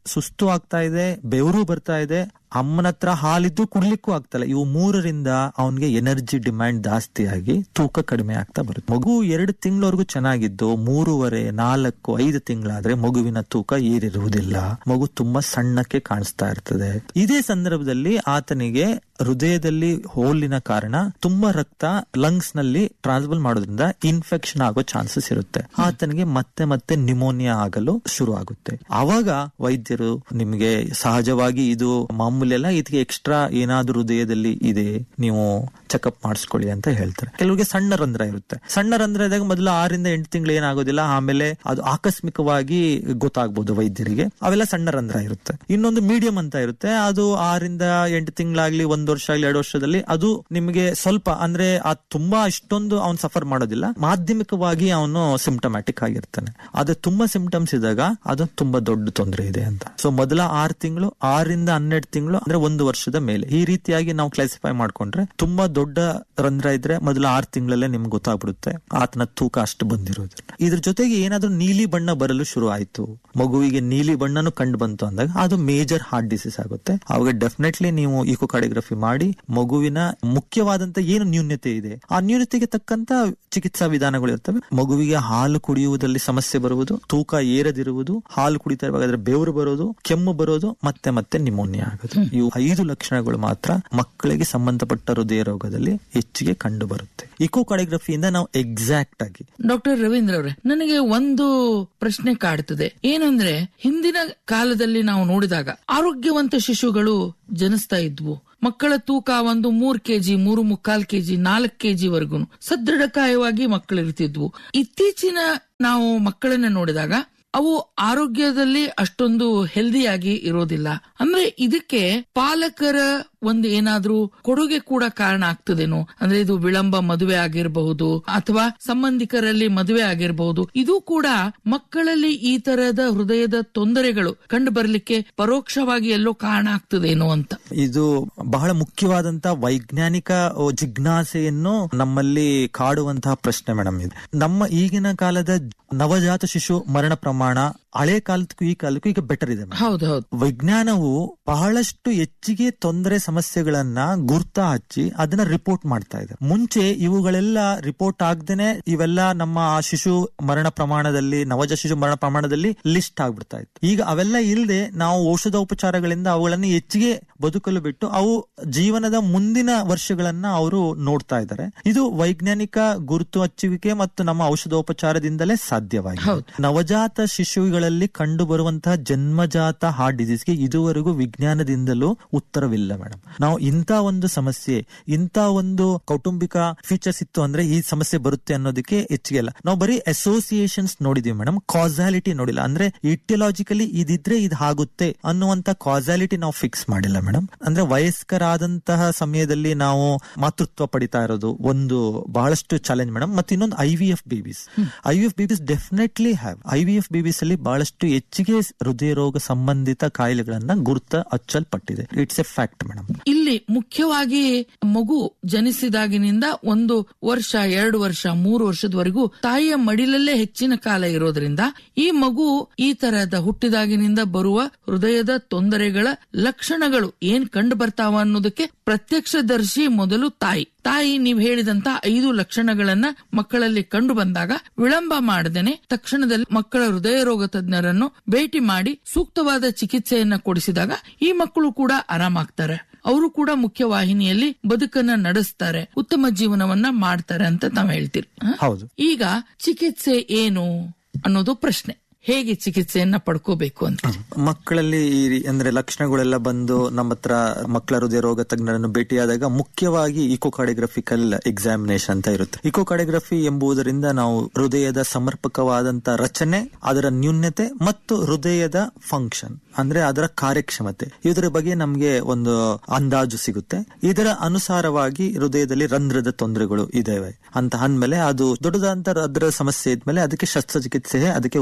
ಸುಸ್ತು ಆಗ್ತಾ ಇದೆ ಬೆವರು ಬರ್ತಾ ಇದೆ ಅಮ್ಮನ ಹತ್ರ ಹಾಲಿದ್ದು ಕುಡ್ಲಿಕ್ಕೂ ಆಗ್ತಲ್ಲ ಇವು ಮೂರರಿಂದ ಅವನ್ಗೆ ಎನರ್ಜಿ ಡಿಮ್ಯಾಂಡ್ ಜಾಸ್ತಿ ಆಗಿ ತೂಕ ಕಡಿಮೆ ಆಗ್ತಾ ಬರುತ್ತೆ ಮಗು ಎರಡು ತಿಂಗಳವರೆಗೂ ಚೆನ್ನಾಗಿದ್ದು ಮೂರುವರೆ ನಾಲ್ಕು ಐದು ತಿಂಗಳಾದ್ರೆ ಮಗುವಿನ ತೂಕ ಏರಿರುವುದಿಲ್ಲ ಮಗು ತುಂಬಾ ಸಣ್ಣಕ್ಕೆ ಕಾಣಿಸ್ತಾ ಇರ್ತದೆ ಇದೇ ಸಂದರ್ಭದಲ್ಲಿ ಆತನಿಗೆ ಹೃದಯದಲ್ಲಿ ಹೋಲಿನ ಕಾರಣ ತುಂಬಾ ರಕ್ತ ಲಂಗ್ಸ್ ನಲ್ಲಿ ಟ್ರಾನ್ಸ್ಫರ್ ಮಾಡೋದ್ರಿಂದ ಇನ್ಫೆಕ್ಷನ್ ಆಗೋ ಚಾನ್ಸಸ್ ಇರುತ್ತೆ ಆತನಿಗೆ ಮತ್ತೆ ಮತ್ತೆ ನಿಮೋನಿಯಾ ಆಗಲು ಶುರು ಆಗುತ್ತೆ ಅವಾಗ ವೈದ್ಯರು ನಿಮಗೆ ಸಹಜವಾಗಿ ಇದು ಮಾಮೂಲಿ ಅಲ್ಲ ಇದಕ್ಕೆ ಎಕ್ಸ್ಟ್ರಾ ಏನಾದ್ರೂ ಹೃದಯದಲ್ಲಿ ಇದೆ ನೀವು ಚೆಕಪ್ ಮಾಡಿಸ್ಕೊಳ್ಳಿ ಅಂತ ಹೇಳ್ತಾರೆ ಕೆಲವರಿಗೆ ಸಣ್ಣ ರಂಧ್ರ ಇರುತ್ತೆ ಸಣ್ಣ ರಂಧ್ರ ಇದ್ದಾಗ ಮೊದಲು ಆರಿಂದ ಎಂಟು ತಿಂಗಳು ಏನಾಗೋದಿಲ್ಲ ಆಮೇಲೆ ಅದು ಆಕಸ್ಮಿಕವಾಗಿ ಗೊತ್ತಾಗ್ಬೋದು ವೈದ್ಯರಿಗೆ ಅವೆಲ್ಲ ಸಣ್ಣ ರಂಧ್ರ ಇರುತ್ತೆ ಇನ್ನೊಂದು ಮೀಡಿಯಂ ಅಂತ ಇರುತ್ತೆ ಅದು ಆರಿಂದ ಎಂಟು ತಿಂಗಳಾಗ್ಲಿ ಒಂದ್ ವರ್ಷ ಆಗ್ಲಿ ಎರಡು ವರ್ಷದಲ್ಲಿ ಅದು ನಿಮಗೆ ಸ್ವಲ್ಪ ಅಂದ್ರೆ ಅದು ತುಂಬಾ ಇಷ್ಟೊಂದು ಅವ್ನು ಸಫರ್ ಮಾಡೋದಿಲ್ಲ ಮಾಧ್ಯಮಿಕವಾಗಿ ಅವನು ಸಿಂಪ್ಟಮ್ಯಾಟಿಕ್ ಆಗಿರ್ತಾನೆ ಅದು ತುಂಬಾ ಸಿಂಪ್ಟಮ್ಸ್ ಇದ್ದಾಗ ಅದು ತುಂಬಾ ದೊಡ್ಡ ತೊಂದರೆ ಇದೆ ಅಂತ ಸೊ ಮೊದಲ ಆರು ತಿಂಗಳು ಆರಿಂದ ಹನ್ನೆರಡು ತಿಂಗಳು ಅಂದ್ರೆ ಒಂದು ವರ್ಷದ ಮೇಲೆ ಈ ರೀತಿಯಾಗಿ ನಾವು ಕ್ಲಾಸಿಫೈ ಮಾಡ್ಕೊಂಡ್ರೆ ತುಂಬಾ ದೊಡ್ಡ ರಂಧ್ರ ಇದ್ರೆ ಮೊದಲ ಆರು ತಿಂಗಳಲ್ಲೇ ನಿಮ್ಗೆ ಗೊತ್ತಾಗ್ಬಿಡುತ್ತೆ ಆತನ ತೂಕ ಅಷ್ಟು ಬಂದಿರೋದಿಲ್ಲ ಇದ್ರ ಜೊತೆಗೆ ಏನಾದ್ರೂ ನೀಲಿ ಬಣ್ಣ ಬರಲು ಶುರು ಆಯ್ತು ಮಗುವಿಗೆ ನೀಲಿ ಬಣ್ಣನು ಕಂಡು ಬಂತು ಅಂದಾಗ ಅದು ಮೇಜರ್ ಹಾರ್ಟ್ ಡಿಸೀಸ್ ಆಗುತ್ತೆ ಅವಾಗ ಡೆಫಿನೆಟ್ಲಿ ನೀವು ಇಕೋಕಾರ್ಡಿಯೋಗ್ರಫಿ ಮಾಡಿ ಮಗುವಿನ ಮುಖ್ಯವಾದಂತ ಏನು ನ್ಯೂನ್ಯತೆ ಇದೆ ಆ ನ್ಯೂನ್ಯತೆಗೆ ತಕ್ಕಂತ ಚಿಕಿತ್ಸಾ ವಿಧಾನಗಳು ಇರ್ತವೆ ಮಗುವಿಗೆ ಹಾಲು ಕುಡಿಯುವುದರಲ್ಲಿ ಸಮಸ್ಯೆ ಬರುವುದು ತೂಕ ಏರದಿರುವುದು ಹಾಲು ಕುಡಿತಾ ಇರುವಾಗ ಬೆವರು ಬರೋದು ಕೆಮ್ಮು ಬರೋದು ಮತ್ತೆ ಮತ್ತೆ ನಿಮೋನಿಯಾ ಆಗೋದು ಇವು ಐದು ಲಕ್ಷಣಗಳು ಮಾತ್ರ ಮಕ್ಕಳಿಗೆ ಸಂಬಂಧಪಟ್ಟ ಹೃದಯ ರೋಗದಲ್ಲಿ ಹೆಚ್ಚಿಗೆ ಕಂಡು ಬರುತ್ತೆ ಇಕೋಕಾರ್ಡಿಯೋಗ್ರಫಿಯಿಂದ ನಾವು ಎಕ್ಸಾಕ್ಟ್ ಆಗಿ ಡಾಕ್ಟರ್ ರವೀಂದ್ರ ಅವರೇ ನನಗೆ ಒಂದು ಪ್ರಶ್ನೆ ಕಾಡ್ತದೆ ಏನಂದ್ರೆ ಹಿಂದಿನ ಕಾಲದಲ್ಲಿ ನಾವು ನೋಡಿದಾಗ ಆರೋಗ್ಯವಂತ ಶಿಶುಗಳು ಜನಿಸ್ತಾ ಇದ್ವು ಮಕ್ಕಳ ತೂಕ ಒಂದು ಮೂರ್ ಕೆಜಿ ಮೂರು ಮುಕ್ಕಾಲ್ ಕೆಜಿ ನಾಲ್ಕು ಕೆಜಿ ವರ್ಗು ಸದೃಢಕಾಯವಾಗಿ ಮಕ್ಕಳು ಇರ್ತಿದ್ವು ಇತ್ತೀಚಿನ ನಾವು ಮಕ್ಕಳನ್ನ ನೋಡಿದಾಗ ಅವು ಆರೋಗ್ಯದಲ್ಲಿ ಅಷ್ಟೊಂದು ಹೆಲ್ದಿಯಾಗಿ ಇರೋದಿಲ್ಲ ಅಂದ್ರೆ ಇದಕ್ಕೆ ಪಾಲಕರ ಒಂದು ಏನಾದ್ರೂ ಕೊಡುಗೆ ಕೂಡ ಕಾರಣ ಆಗ್ತದೇನೋ ಅಂದ್ರೆ ಇದು ವಿಳಂಬ ಮದುವೆ ಆಗಿರಬಹುದು ಅಥವಾ ಸಂಬಂಧಿಕರಲ್ಲಿ ಮದುವೆ ಆಗಿರಬಹುದು ಇದು ಕೂಡ ಮಕ್ಕಳಲ್ಲಿ ಈ ತರದ ಹೃದಯದ ತೊಂದರೆಗಳು ಕಂಡು ಬರ್ಲಿಕ್ಕೆ ಪರೋಕ್ಷವಾಗಿ ಎಲ್ಲೋ ಕಾರಣ ಆಗ್ತದೇನೋ ಅಂತ ಇದು ಬಹಳ ಮುಖ್ಯವಾದಂತ ವೈಜ್ಞಾನಿಕ ಜಿಜ್ಞಾಸೆಯನ್ನು ನಮ್ಮಲ್ಲಿ ಕಾಡುವಂತಹ ಪ್ರಶ್ನೆ ಮೇಡಮ್ ಇದು ನಮ್ಮ ಈಗಿನ ಕಾಲದ ನವಜಾತ ಶಿಶು ಮರಣ ಪ್ರಮಾಣ ಹಳೆ ಕಾಲಕ್ಕೂ ಈ ಕಾಲಕ್ಕೂ ಈಗ ಬೆಟರ್ ಇದೆ madam. ಹೌದು ಹೌದು ವಿಜ್ಞಾನವು ಬಹಳಷ್ಟು ಹೆಚ್ಚಿಗೆ ತೊಂದರೆ ಸಮಸ್ಯೆಗಳನ್ನ ಗುರ್ತ ಹಚ್ಚಿ ಅದನ್ನ ರಿಪೋರ್ಟ್ ಮಾಡ್ತಾ ಇದೆ ಮುಂಚೆ ಇವುಗಳೆಲ್ಲ ರಿಪೋರ್ಟ್ ಆಗ್ದೇನೆ ಇವೆಲ್ಲ ನಮ್ಮ ಆ ಶಿಶು ಮರಣ ಪ್ರಮಾಣದಲ್ಲಿ ನವಜ ಶಿಶು ಮರಣ ಪ್ರಮಾಣದಲ್ಲಿ ಲಿಸ್ಟ್ ಆಗ್ಬಿಡ್ತಾ ಇತ್ತು ಈಗ ಅವೆಲ್ಲ ಇಲ್ಲದೆ ನಾವು ಔಷಧ ಉಪಚಾರಗಳಿಂದ ಅವುಗಳನ್ನು ಹೆಚ್ಚಿಗೆ ಬದುಕಲು ಬಿಟ್ಟು ಅವು ಜೀವನದ ಮುಂದಿನ ವರ್ಷಗಳನ್ನ ಅವರು ನೋಡ್ತಾ ಇದ್ದಾರೆ ಇದು ವೈಜ್ಞಾನಿಕ ಗುರುತು ಹಚ್ಚುವಿಕೆ ಮತ್ತು ನಮ್ಮ ಔಷಧೋಪಚಾರದಿಂದಲೇ ಸಾಧ್ಯವಾಗಿದೆ ನವಜಾತ ಶಿಶುಗಳಲ್ಲಿ ಕಂಡು ಬರುವಂತಹ ಜನ್ಮಜಾತ ಹಾರ್ಟ್ ಡಿಸೀಸ್ಗೆ ಇದುವರೆಗೂ ವಿಜ್ಞಾನದಿಂದಲೂ ಉತ್ತರವಿಲ್ಲ ಮೇಡಮ್ ನಾವು ಇಂಥ ಒಂದು ಸಮಸ್ಯೆ ಇಂಥ ಒಂದು ಕೌಟುಂಬಿಕ ಫೀಚರ್ಸ್ ಇತ್ತು ಅಂದ್ರೆ ಈ ಸಮಸ್ಯೆ ಬರುತ್ತೆ ಅನ್ನೋದಕ್ಕೆ ಹೆಚ್ಚಿಗೆ ಅಲ್ಲ ನಾವು ಬರೀ ಅಸೋಸಿಯೇಷನ್ಸ್ ನೋಡಿದೀವಿ ಮೇಡಮ್ ಕಾಸಾಲಿಟಿ ನೋಡಿಲ್ಲ ಅಂದ್ರೆ ಇಟಿಯಲಾಜಿಕಲಿ ಇದಿದ್ರೆ ಇದು ಆಗುತ್ತೆ ಅನ್ನುವಂತ ಕಾಸಾಲಿಟಿ ನಾವು ಫಿಕ್ಸ್ ಮಾಡಿಲ್ಲ ಮೇಡಮ್ ಅಂದ್ರೆ ವಯಸ್ಕರಾದಂತಹ ಸಮಯದಲ್ಲಿ ನಾವು ಮಾತೃತ್ವ ಪಡಿತಾ ಇರೋದು ಒಂದು ಬಹಳಷ್ಟು ಚಾಲೆಂಜ್ ಮೇಡಮ್ ಮತ್ತೆ ಇನ್ನೊಂದು I V F babies I V F babies definitely have I V F babies ಅಲ್ಲಿ ಬಹಳಷ್ಟು ಹೆಚ್ಚಿಗೆ ಹೃದಯ ರೋಗ ಸಂಬಂಧಿತ ಕಾಯಿಲೆಗಳನ್ನ ಗುರುತ ಹಚ್ಚಲ್ಪಟ್ಟಿದೆ ಇಟ್ಸ್ ಎ ಫ್ಯಾಕ್ಟ್ ಮೇಡಮ್ ಇಲ್ಲಿ ಮುಖ್ಯವಾಗಿ ಮಗು ಜನಿಸಿದಾಗಿನಿಂದ ಒಂದು ವರ್ಷ ಎರಡು ವರ್ಷ ಮೂರು ವರ್ಷದವರೆಗೂ ತಾಯಿಯ ಮಡಿಲಲ್ಲೇ ಹೆಚ್ಚಿನ ಕಾಲ ಇರೋದ್ರಿಂದ ಈ ಮಗು ಈ ತರಹದ ಹುಟ್ಟಿದಾಗಿನಿಂದ ಬರುವ ಹೃದಯದ ತೊಂದರೆಗಳ ಲಕ್ಷಣಗಳು ಏನ್ ಕಂಡು ಬರ್ತಾವ ಅನ್ನೋದಕ್ಕೆ ಪ್ರತ್ಯಕ್ಷದರ್ಶಿ ಮೊದಲು ತಾಯಿ ತಾಯಿ ನೀವು ಹೇಳಿದಂತ ಐದು ಲಕ್ಷಣಗಳನ್ನ ಮಕ್ಕಳಲ್ಲಿ ಕಂಡು ಬಂದಾಗ ವಿಳಂಬ ಮಾಡದೇನೆ ತಕ್ಷಣದಲ್ಲಿ ಮಕ್ಕಳ ಹೃದಯ ರೋಗ ತಜ್ಞರನ್ನು ಭೇಟಿ ಮಾಡಿ ಸೂಕ್ತವಾದ ಚಿಕಿತ್ಸೆಯನ್ನ ಕೊಡಿಸಿದಾಗ ಈ ಮಕ್ಕಳು ಕೂಡ ಆರಾಮಾಗ್ತಾರೆ ಅವರು ಕೂಡ ಮುಖ್ಯ ವಾಹಿನಿಯಲ್ಲಿ ಬದುಕನ್ನ ನಡೆಸ್ತಾರೆ ಉತ್ತಮ ಜೀವನವನ್ನ ಮಾಡ್ತಾರೆ ಅಂತ ತಾವ್ ಹೇಳ್ತೀರಿ ಹ? ಹೌದು ಈಗ ಚಿಕಿತ್ಸೆ ಏನು ಅನ್ನೋದು ಪ್ರಶ್ನೆ ಹೇಗೆ ಚಿಕಿತ್ಸೆಯನ್ನ ಪಡ್ಕೋಬೇಕು ಅಂತ ಮಕ್ಕಳಲ್ಲಿ ಈ ರೀ- ಅಂದ್ರೆ ಲಕ್ಷಣಗಳೆಲ್ಲ ಬಂದು ನಮ್ಮ ಹತ್ರ ಮಕ್ಕಳ ಹೃದಯ ರೋಗ ತಜ್ಞರನ್ನು ಭೇಟಿಯಾದಾಗ ಮುಖ್ಯವಾಗಿ ಇಕೋಕಾರ್ಡಿಯೋಗ್ರಫಿಕಲ್ ಎಕ್ಸಾಮಿನೇಷನ್ ಅಂತ ಇರುತ್ತೆ ಇಕೋಕಾರ್ಡಿಯೋಗ್ರಫಿ ಎಂಬುದರಿಂದ ನಾವು ಹೃದಯದ ಸಮರ್ಪಕವಾದಂತ ರಚನೆ ಅದರ ನ್ಯೂನ್ಯತೆ ಮತ್ತು ಹೃದಯದ ಫಂಕ್ಷನ್ ಅಂದ್ರೆ ಅದರ ಕಾರ್ಯಕ್ಷಮತೆ ಇದರ ಬಗ್ಗೆ ನಮ್ಗೆ ಒಂದು ಅಂದಾಜು ಸಿಗುತ್ತೆ ಇದರ ಅನುಸಾರವಾಗಿ ಹೃದಯದಲ್ಲಿ ರಂಧ್ರದ ತೊಂದರೆಗಳು ಇದಾವೆ ಅಂತ ಅಂದ್ಮೇಲೆ ಅದು ದೊಡ್ಡದಾದಂತ ಅದರ ಸಮಸ್ಯೆ ಇದ್ಮೇಲೆ ಅದಕ್ಕೆ ಶಸ್ತ್ರಚಿಕಿತ್ಸೆ ಅದಕ್ಕೆ ಉಪಾಯ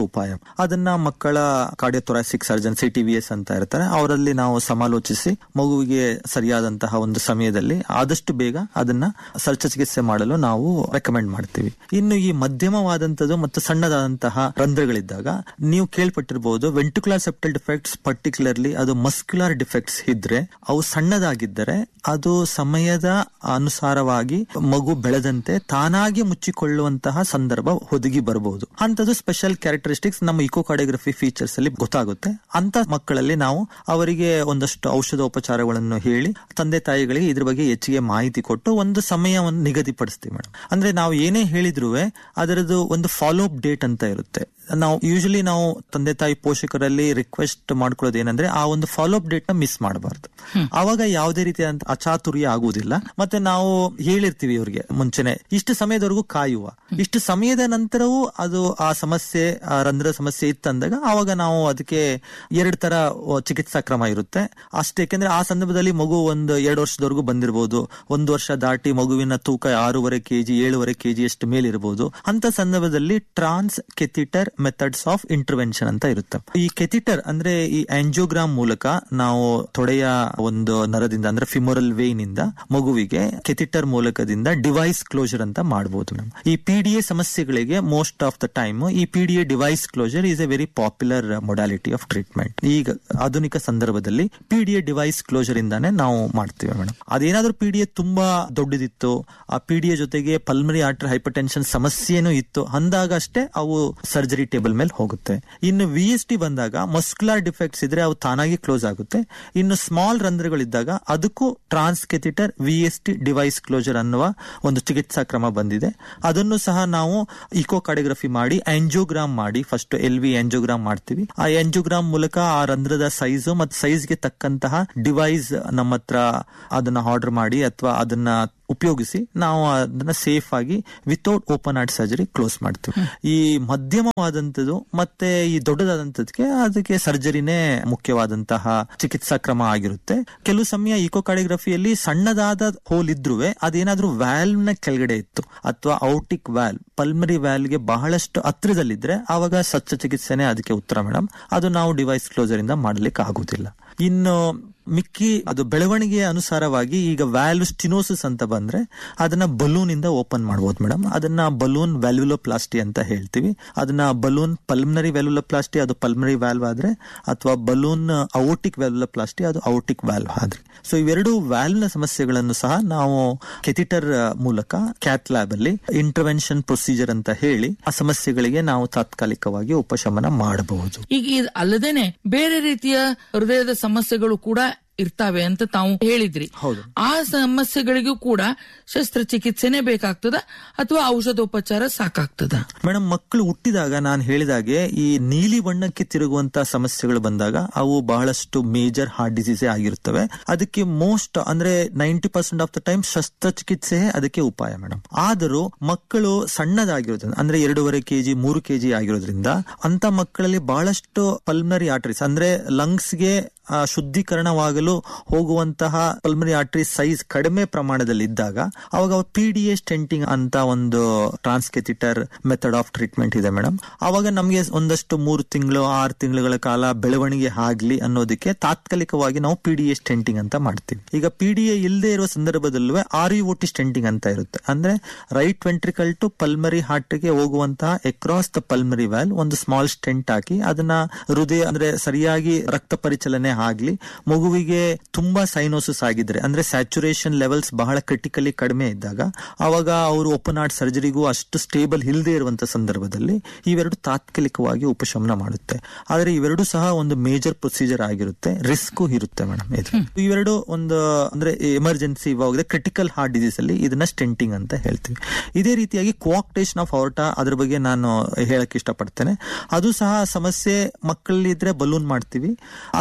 ಅದನ್ನ ಮಕ್ಕಳ cardiothoracic surgeon C T V S ಅಂತ ಇರ್ತಾರೆ ಅವರಲ್ಲಿ ನಾವು ಸಮಾಲೋಚಿಸಿ ಮಗುವಿಗೆ ಸರಿಯಾದಂತಹ ಒಂದು ಸಮಯದಲ್ಲಿ ಆದಷ್ಟು ಬೇಗ ಅದನ್ನ ಶಸ್ತ್ರಚಿಕಿತ್ಸೆ ಮಾಡಲು ನಾವು ರೆಕಮೆಂಡ್ ಮಾಡ್ತೀವಿ ಇನ್ನು ಈ ಮಧ್ಯಮವಾದಂತದ್ದು ಮತ್ತು ಸಣ್ಣದಾದಂತಹ ರಂಧ್ರಗಳಿದ್ದಾಗ ನೀವು ಕೇಳ್ಪಟ್ಟಿರಬಹುದು ವೆಂಟಿಕ್ಯುಲರ್ ಸೆಪ್ಟಲ್ ಡಿಫೆಕ್ಟ್ಸ್ ಪರ್ಟಿಕ್ಯುಲರ್ಲಿ ಅದು ಮಸ್ಕ್ಯುಲರ್ ಡಿಫೆಕ್ಟ್ಸ್ ಇದ್ರೆ ಅವು ಸಣ್ಣದಾಗಿದ್ದರೆ ಅದು ಸಮಯದ ಅನುಸಾರವಾಗಿ ಮಗು ಬೆಳೆದಂತೆ ತಾನಾಗಿ ಮುಚ್ಚಿಕೊಳ್ಳುವಂತಹ ಸಂದರ್ಭ ಒದಗಿ ಬರಬಹುದು ಅಂತದ್ದು ಸ್ಪೆಷಲ್ ಕ್ಯಾರೆಕ್ಟರಿಸ್ಟಿಕ್ಸ್ ನಮ್ಮ ಇಕೋಕಾರ್ಡಿಯೋಗ್ರಫಿ ಫೀಚರ್ಸ್ ಅಲ್ಲಿ ಗೊತ್ತಾಗುತ್ತೆ ಅಂತ ಮಕ್ಕಳಲ್ಲಿ ನಾವು ಅವರಿಗೆ ಒಂದಷ್ಟು ಔಷಧೋಪಚಾರಗಳನ್ನು ಹೇಳಿ ತಂದೆ ತಾಯಿಗಳಿಗೆ ಇದ್ರ ಬಗ್ಗೆ ಹೆಚ್ಚಿಗೆ ಮಾಹಿತಿ ಕೊಟ್ಟು ಒಂದು ಸಮಯವನ್ನು ನಿಗದಿಪಡಿಸ್ತೀವಿ ಮೇಡಮ್ ಅಂದ್ರೆ ನಾವು ಏನೇ ಹೇಳಿದ್ರು ಅದರದ್ದು ಒಂದು ಫಾಲೋ ಅಪ್ ಡೇಟ್ ಅಂತ ಇರುತ್ತೆ ನಾವು ಯೂಶಲಿ ನಾವು ತಂದೆ ತಾಯಿ ಪೋಷಕರಲ್ಲಿ ರಿಕ್ವೆಸ್ಟ್ ಮಾಡ್ಕೊಳ್ಳೋದು ಏನಂದ್ರೆ ಆ ಒಂದು ಫಾಲೋ ಅಪ್ ಡೇಟ್ ನ ಮಿಸ್ ಮಾಡಬಾರ್ದು ಅವಾಗ ಯಾವುದೇ ರೀತಿಯಾದಂತ ಅಚಾತುರ್ಯ ಆಗುವುದಿಲ್ಲ ಮತ್ತೆ ನಾವು ಹೇಳಿರ್ತೀವಿ ಇವ್ರಿಗೆ ಮುಂಚೆನೆ ಇಷ್ಟು ಸಮಯದವರೆಗೂ ಕಾಯುವ ಇಷ್ಟು ಸಮಯದ ನಂತರವೂ ಅದು ಆ ಸಮಸ್ಯೆ ಆ ರಂಧ್ರ ಸಮಸ್ಯೆ ಇತ್ತಂದಾಗ ಅವಾಗ ನಾವು ಅದಕ್ಕೆ ಎರಡು ತರ ಚಿಕಿತ್ಸಾ ಕ್ರಮ ಇರುತ್ತೆ ಅಷ್ಟೇ ಯಾಕೆಂದ್ರೆ ಆ ಸಂದರ್ಭದಲ್ಲಿ ಮಗು ಒಂದು ಎರಡು ವರ್ಷದವರೆಗೂ ಬಂದಿರಬಹುದು ಒಂದು ವರ್ಷ ದಾಟಿ ಮಗುವಿನ ತೂಕ ಆರೂವರೆ ಕೆಜಿ ಏಳುವರೆ ಕೆಜಿ ಅಷ್ಟು ಮೇಲಿರಬಹುದು ಅಂತ ಸಂದರ್ಭದಲ್ಲಿ transcatheter methods of intervention ಅಂತ ಇರುತ್ತೆ ಈ ಕೆಥಿಟರ್ ಅಂದ್ರೆ ಈ ಆಂಜಿಯೋಗ್ರಾಮ್ ಮೂಲಕ ನಾವು ತೊಡೆಯ ಒಂದು ನರದಿಂದ ಅಂದ್ರೆ ಫಿಮೋರಲ್ ವೇನ್ ಇಂದ ಮಗುವಿಗೆ ಕೆಥಿಟರ್ ಮೂಲಕದಿಂದ ಡಿವೈಸ್ ಕ್ಲೋಜರ್ ಅಂತ ಮಾಡಬಹುದು ನಾವು ಈ ಪಿ ಡಿ ಎ ಸಮಸ್ಯೆಗಳಿಗೆ ಮೋಸ್ಟ್ ಆಫ್ ದ ಟೈಮ್ ಈ P D A device closure is a very popular modality of treatment ಈಗ ಆಧುನಿಕ ಸಂದರ್ಭದಲ್ಲಿ P D A device closure ಇಂದಾನೆ ನಾವು ಮಾಡ್ತೀವಿ ಮೇಡಮ್ ಅದೇನಾದ್ರೂ ಪಿ ಡಿ ಎ ತುಂಬಾ ದೊಡ್ಡದಿತ್ತು ಆ ಪಿ ಡಿ ಎ ಜೊತೆಗೆ ಪಲ್ಮರಿ ಆರ್ಟರ್ ಹೈಪರ್ಟೆನ್ಷನ್ ಸಮಸ್ಯೆನೂ ಇತ್ತು ಅಂದಾಗ ಅಷ್ಟೇ ಅವು ಸರ್ಜರಿ ಟೇಬಲ್ ಮೇಲೆ ಹೋಗುತ್ತೆ ಇನ್ನು ವಿ ಎಸ್ ಟಿ ಬಂದಾಗ ಮಸ್ಕ್ಯುಲರ್ ಡಿಫೆಕ್ಟ್ಸ್ ಇದ್ರೆ ಅವು ತಾನಾಗಿ ಕ್ಲೋಸ್ ಆಗುತ್ತೆ ಇನ್ನು ಸ್ಮಾಲ್ ರಂಧ್ರಗಳಿದ್ದಾಗ ಅದಕ್ಕೂ transcatheter V S T device closure ಅನ್ನುವ ಒಂದು ಚಿಕಿತ್ಸಾ ಕ್ರಮ ಬಂದಿದೆ ಅದನ್ನು ಸಹ ನಾವು ಇಕೋ ಕಾರ್ಡಿಯೋಗ್ರಫಿ ಮಾಡಿ ಆಂಜಿಯೋಗ್ರಾಮ್ ಮಾಡಿ ಫಸ್ಟ್ ಎಲ್ ವಿ ಆಂಜಿಯೋಗ್ರಾಮ್ ಮಾಡ್ತೀವಿ ಆ ಆಂಜಿಯೋಗ್ರಾಮ್ ಮೂಲಕ ಆ ರಂಧ್ರದ ಸೈಜ್ ಮತ್ತು ಸೈಜ್ಗೆ ತಕ್ಕಂತಹ ಡಿವೈಸ್ ನಮ್ಮ ಹತ್ರ ಅದನ್ನ ಆರ್ಡರ್ ಮಾಡಿ ಅಥವಾ ಅದನ್ನ ಉಪಯೋಗಿಸಿ ನಾವು ಅದನ್ನ ಸೇಫ್ ಆಗಿ without open heart surgery close ಮಾಡ್ತೀವಿ ಈ ಮಧ್ಯಮವಾದಂತದ್ದು ಮತ್ತೆ ಈ ದೊಡ್ಡದಾದಂತದಕ್ಕೆ ಅದಕ್ಕೆ ಸರ್ಜರಿನೇ ಮುಖ್ಯವಾದಂತಹ ಚಿಕಿತ್ಸಾ ಕ್ರಮ ಆಗಿರುತ್ತೆ ಕೆಲವು ಸಮಯ ಇಕೋಕಾರ್ಡಿಯೋಗ್ರಫಿಯಲ್ಲಿ ಸಣ್ಣದಾದ ಹೋಲ್ ಇದ್ರೂ ಅದೇನಾದ್ರೂ ವ್ಯಾಲ್ವ್ ನ ಕೆಳಗಡೆ ಇತ್ತು ಅಥವಾ ಔಟಿಕ್ ವ್ಯಾಲ್ವ್ ಪಲ್ಮರಿ ವ್ಯಾಲ್ವ್ಗೆ ಬಹಳಷ್ಟು ಹತ್ರದಲ್ಲಿದ್ರೆ ಆವಾಗ ಸಚ್ಚ ಚಿಕಿತ್ಸೆನೇ ಅದಕ್ಕೆ ಉತ್ತರ ಮೇಡಮ್ ಅದು ನಾವು ಡಿವೈಸ್ ಕ್ಲೋಸರ್ ಇಂದ ಮಾಡ್ಲಿಕ್ಕೆ ಆಗುದಿಲ್ಲ ಇನ್ನು ಮಿಕ್ಕಿ ಅದು ಬೆಳವಣಿಗೆಯ ಅನುಸಾರವಾಗಿ ಈಗ ವ್ಯಾಲ್ವ್ ಸ್ಟಿನೋಸಿಸ್ ಅಂತ ಬಂದ್ರೆ ಅದನ್ನ ಬಲೂನ್ ಇಂದ ಓಪನ್ ಮಾಡಬಹುದು ಮೇಡಮ್ ಅದನ್ನ ಬಲೂನ್ ವ್ಯಾಲ್ಯುಲೋಪ್ಲಾಸ್ಟಿ ಅಂತ ಹೇಳ್ತೀವಿ ಅದನ್ನ ಬಲೂನ್ ಪಲ್ಮನರಿ ವ್ಯಾಲ್ಯುಲೋಪ್ಲಾಸ್ಟಿ ಅದು ಪಲ್ಮನರಿ ವ್ಯಾಲ್ವ್ ಆದ್ರೆ ಅಥವಾ ಬಲೂನ್ ಔಟಿಕ್ ವ್ಯಾಲ್ಯುಲೋಪ್ಲಾಸ್ಟಿ ಅದು ಔಟಿಕ್ ವ್ಯಾಲ್ವ್ ಆದ್ರೆ ಸೊ ಇವೆರಡು ವ್ಯಾಲ್ವ್ ನ ಸಮಸ್ಯೆಗಳನ್ನು ಸಹ ನಾವು ಕೆಥಿಟರ್ ಮೂಲಕ ಕ್ಯಾತ್ ಲ್ಯಾಬ್ ಅಲ್ಲಿ ಇಂಟರ್ವೆನ್ಷನ್ ಪ್ರೊಸೀಜರ್ ಅಂತ ಹೇಳಿ ಆ ಸಮಸ್ಯೆಗಳಿಗೆ ನಾವು ತಾತ್ಕಾಲಿಕವಾಗಿ ಉಪಶಮನ ಮಾಡಬಹುದು ಈಗ ಇದು ಅಲ್ಲದೇನೆ ಬೇರೆ ರೀತಿಯ ಹೃದಯದ ಸಮಸ್ಯೆಗಳು ಕೂಡ ಇರ್ತಾವೆ ಅಂತ ತಾವು ಹೇಳಿದ್ರಿ ಹೌದು. ಆ ಸಮಸ್ಯೆಗಳಿಗೂ ಕೂಡ ಶಸ್ತ್ರಚಿಕಿತ್ಸೆನೇ ಬೇಕಾಗ್ತದ ಅಥವಾ ಔಷಧೋಪಚಾರ ಸಾಕಾಗ್ತದ ಮೇಡಮ್ ಮಕ್ಕಳು ಹುಟ್ಟಿದಾಗ ನಾನು ಹೇಳಿದಾಗೆ ಈ ನೀಲಿ ಬಣ್ಣಕ್ಕೆ ತಿರುಗುವಂತ ಸಮಸ್ಯೆಗಳು ಬಂದಾಗ ಅವು ಬಹಳಷ್ಟು ಮೇಜರ್ ಹಾರ್ಟ್ ಡಿಸೀಸ್ ಆಗಿರುತ್ತವೆ ಅದಕ್ಕೆ ಮೋಸ್ಟ್ ಅಂದ್ರೆ ninety percent of the time ಶಸ್ತ್ರಚಿಕಿತ್ಸೆ ಅದಕ್ಕೆ ಉಪಾಯ ಮೇಡಮ್ ಆದರೂ ಮಕ್ಕಳು ಸಣ್ಣದಾಗಿರೋದ್ರಿಂದ ಅಂದ್ರೆ ಎರಡೂವರೆ ಕೆಜಿ ಮೂರು ಕೆಜಿ ಆಗಿರೋದ್ರಿಂದ ಅಂತ ಮಕ್ಕಳಲ್ಲಿ ಬಹಳಷ್ಟು ಪಲ್ಮನರಿ ಆರ್ಟರೀಸ್ ಅಂದ್ರೆ ಲಂಗ್ಸ್ಗೆ ಆ, ಶುದ್ಧೀಕರಣವಾಗಲು ಹೋಗುವಂತಹ ಪಲ್ಮರಿ ಆರ್ಟರಿ ಸೈಜ್ ಕಡಿಮೆ ಪ್ರಮಾಣದಲ್ಲಿ ಇದ್ದಾಗ ಅವಾಗ ಪಿ ಡಿ ಎ ಸ್ಟೆಂಟಿಂಗ್ ಅಂತ ಒಂದು ಟ್ರಾನ್ಸ್ಕೆಥಿಟರ್ ಮೆಥಡ್ ಆಫ್ ಟ್ರೀಟ್ಮೆಂಟ್ ಇದೆ ಮೇಡಮ್ ಅವಾಗ ನಮಗೆ ಒಂದಷ್ಟು ಮೂರು ತಿಂಗಳು ಆರು ತಿಂಗಳುಗಳ ಕಾಲ ಬೆಳವಣಿಗೆ ಆಗ್ಲಿ ಅನ್ನೋದಕ್ಕೆ ತಾತ್ಕಾಲಿಕವಾಗಿ ನಾವು ಪಿ ಡಿ ಎ ಸ್ಟೆಂಟಿಂಗ್ ಅಂತ ಮಾಡ್ತೀವಿ ಈಗ ಪಿ ಡಿ ಎ ಇಲ್ಲದೆ ಇರುವ ಸಂದರ್ಭದಲ್ಲೂ ಆರ್ ಯು ಟಿ ಸ್ಟೆಂಟಿಂಗ್ ಅಂತ ಇರುತ್ತೆ ಅಂದ್ರೆ right ventricle to pulmonary heart ಗೆ ಹೋಗುವಂತಹ ಎಕ್ರಾಸ್ ದ ಪಲ್ಮರಿ ವ್ಯಾಲ್ ಒಂದು ಸ್ಮಾಲ್ ಸ್ಟೆಂಟ್ ಹಾಕಿ ಅದನ್ನ ಹೃದಯ ಅಂದ್ರೆ ಸರಿಯಾಗಿ ರಕ್ತ ಪರಿಚಲನೆ ಆಗ್ಲಿ ಮಗುವಿಗೆ ತುಂಬಾ ಸೈನೋಸಿಸ್ ಆಗಿದ್ರೆ ಅಂದ್ರೆ ಸ್ಯಾಚುರೇಷನ್ ಲೆವೆಲ್ಸ್ ಬಹಳ ಕ್ರಿಟಿಕಲಿ ಕಡಿಮೆ ಇದ್ದಾಗ ಅವಾಗ ಅವರು ಓಪನ್ ಹಾರ್ಟ್ ಸರ್ಜರಿಗೂ ಅಷ್ಟು ಸ್ಟೇಬಲ್ ಇಲ್ಲದೆ ಇರುವಂತ ಸಂದರ್ಭದಲ್ಲಿ ಇವೆರಡು ತಾತ್ಕಾಲಿಕವಾಗಿ ಉಪಶಮನ ಮಾಡುತ್ತೆ ಆದ್ರೆ ಇವೆರಡು ಸಹ ಒಂದು ಮೇಜರ್ ಪ್ರೊಸೀಜರ್ ಆಗಿರುತ್ತೆ ರಿಸ್ಕ್ ಇರುತ್ತೆ ಮೇಡಮ್ ಇದು ಇವೆರಡು ಒಂದು ಅಂದ್ರೆ ಎಮರ್ಜೆನ್ಸಿ ಇವಾಗ ಕ್ರಿಟಿಕಲ್ ಹಾರ್ಟ್ ಡಿಸೀಸ್ ಅಲ್ಲಿ ಇದನ್ನ ಸ್ಟೆಂಟಿಂಗ್ ಅಂತ ಹೇಳ್ತೀವಿ ಇದೇ ರೀತಿಯಾಗಿ ಕೋಆಕ್ಟೇಷನ್ ಆಫ್ ಔರ್ಟ ಅದ್ರ ಬಗ್ಗೆ ನಾನು ಹೇಳಕ್ ಇಷ್ಟಪಡ್ತೇನೆ ಅದು ಸಹ ಸಮಸ್ಯೆ ಮಕ್ಕಳಲ್ಲಿ ಇದ್ರೆ ಬಲೂನ್ ಮಾಡ್ತೀವಿ ಅದು ಸರ್ಜರಿ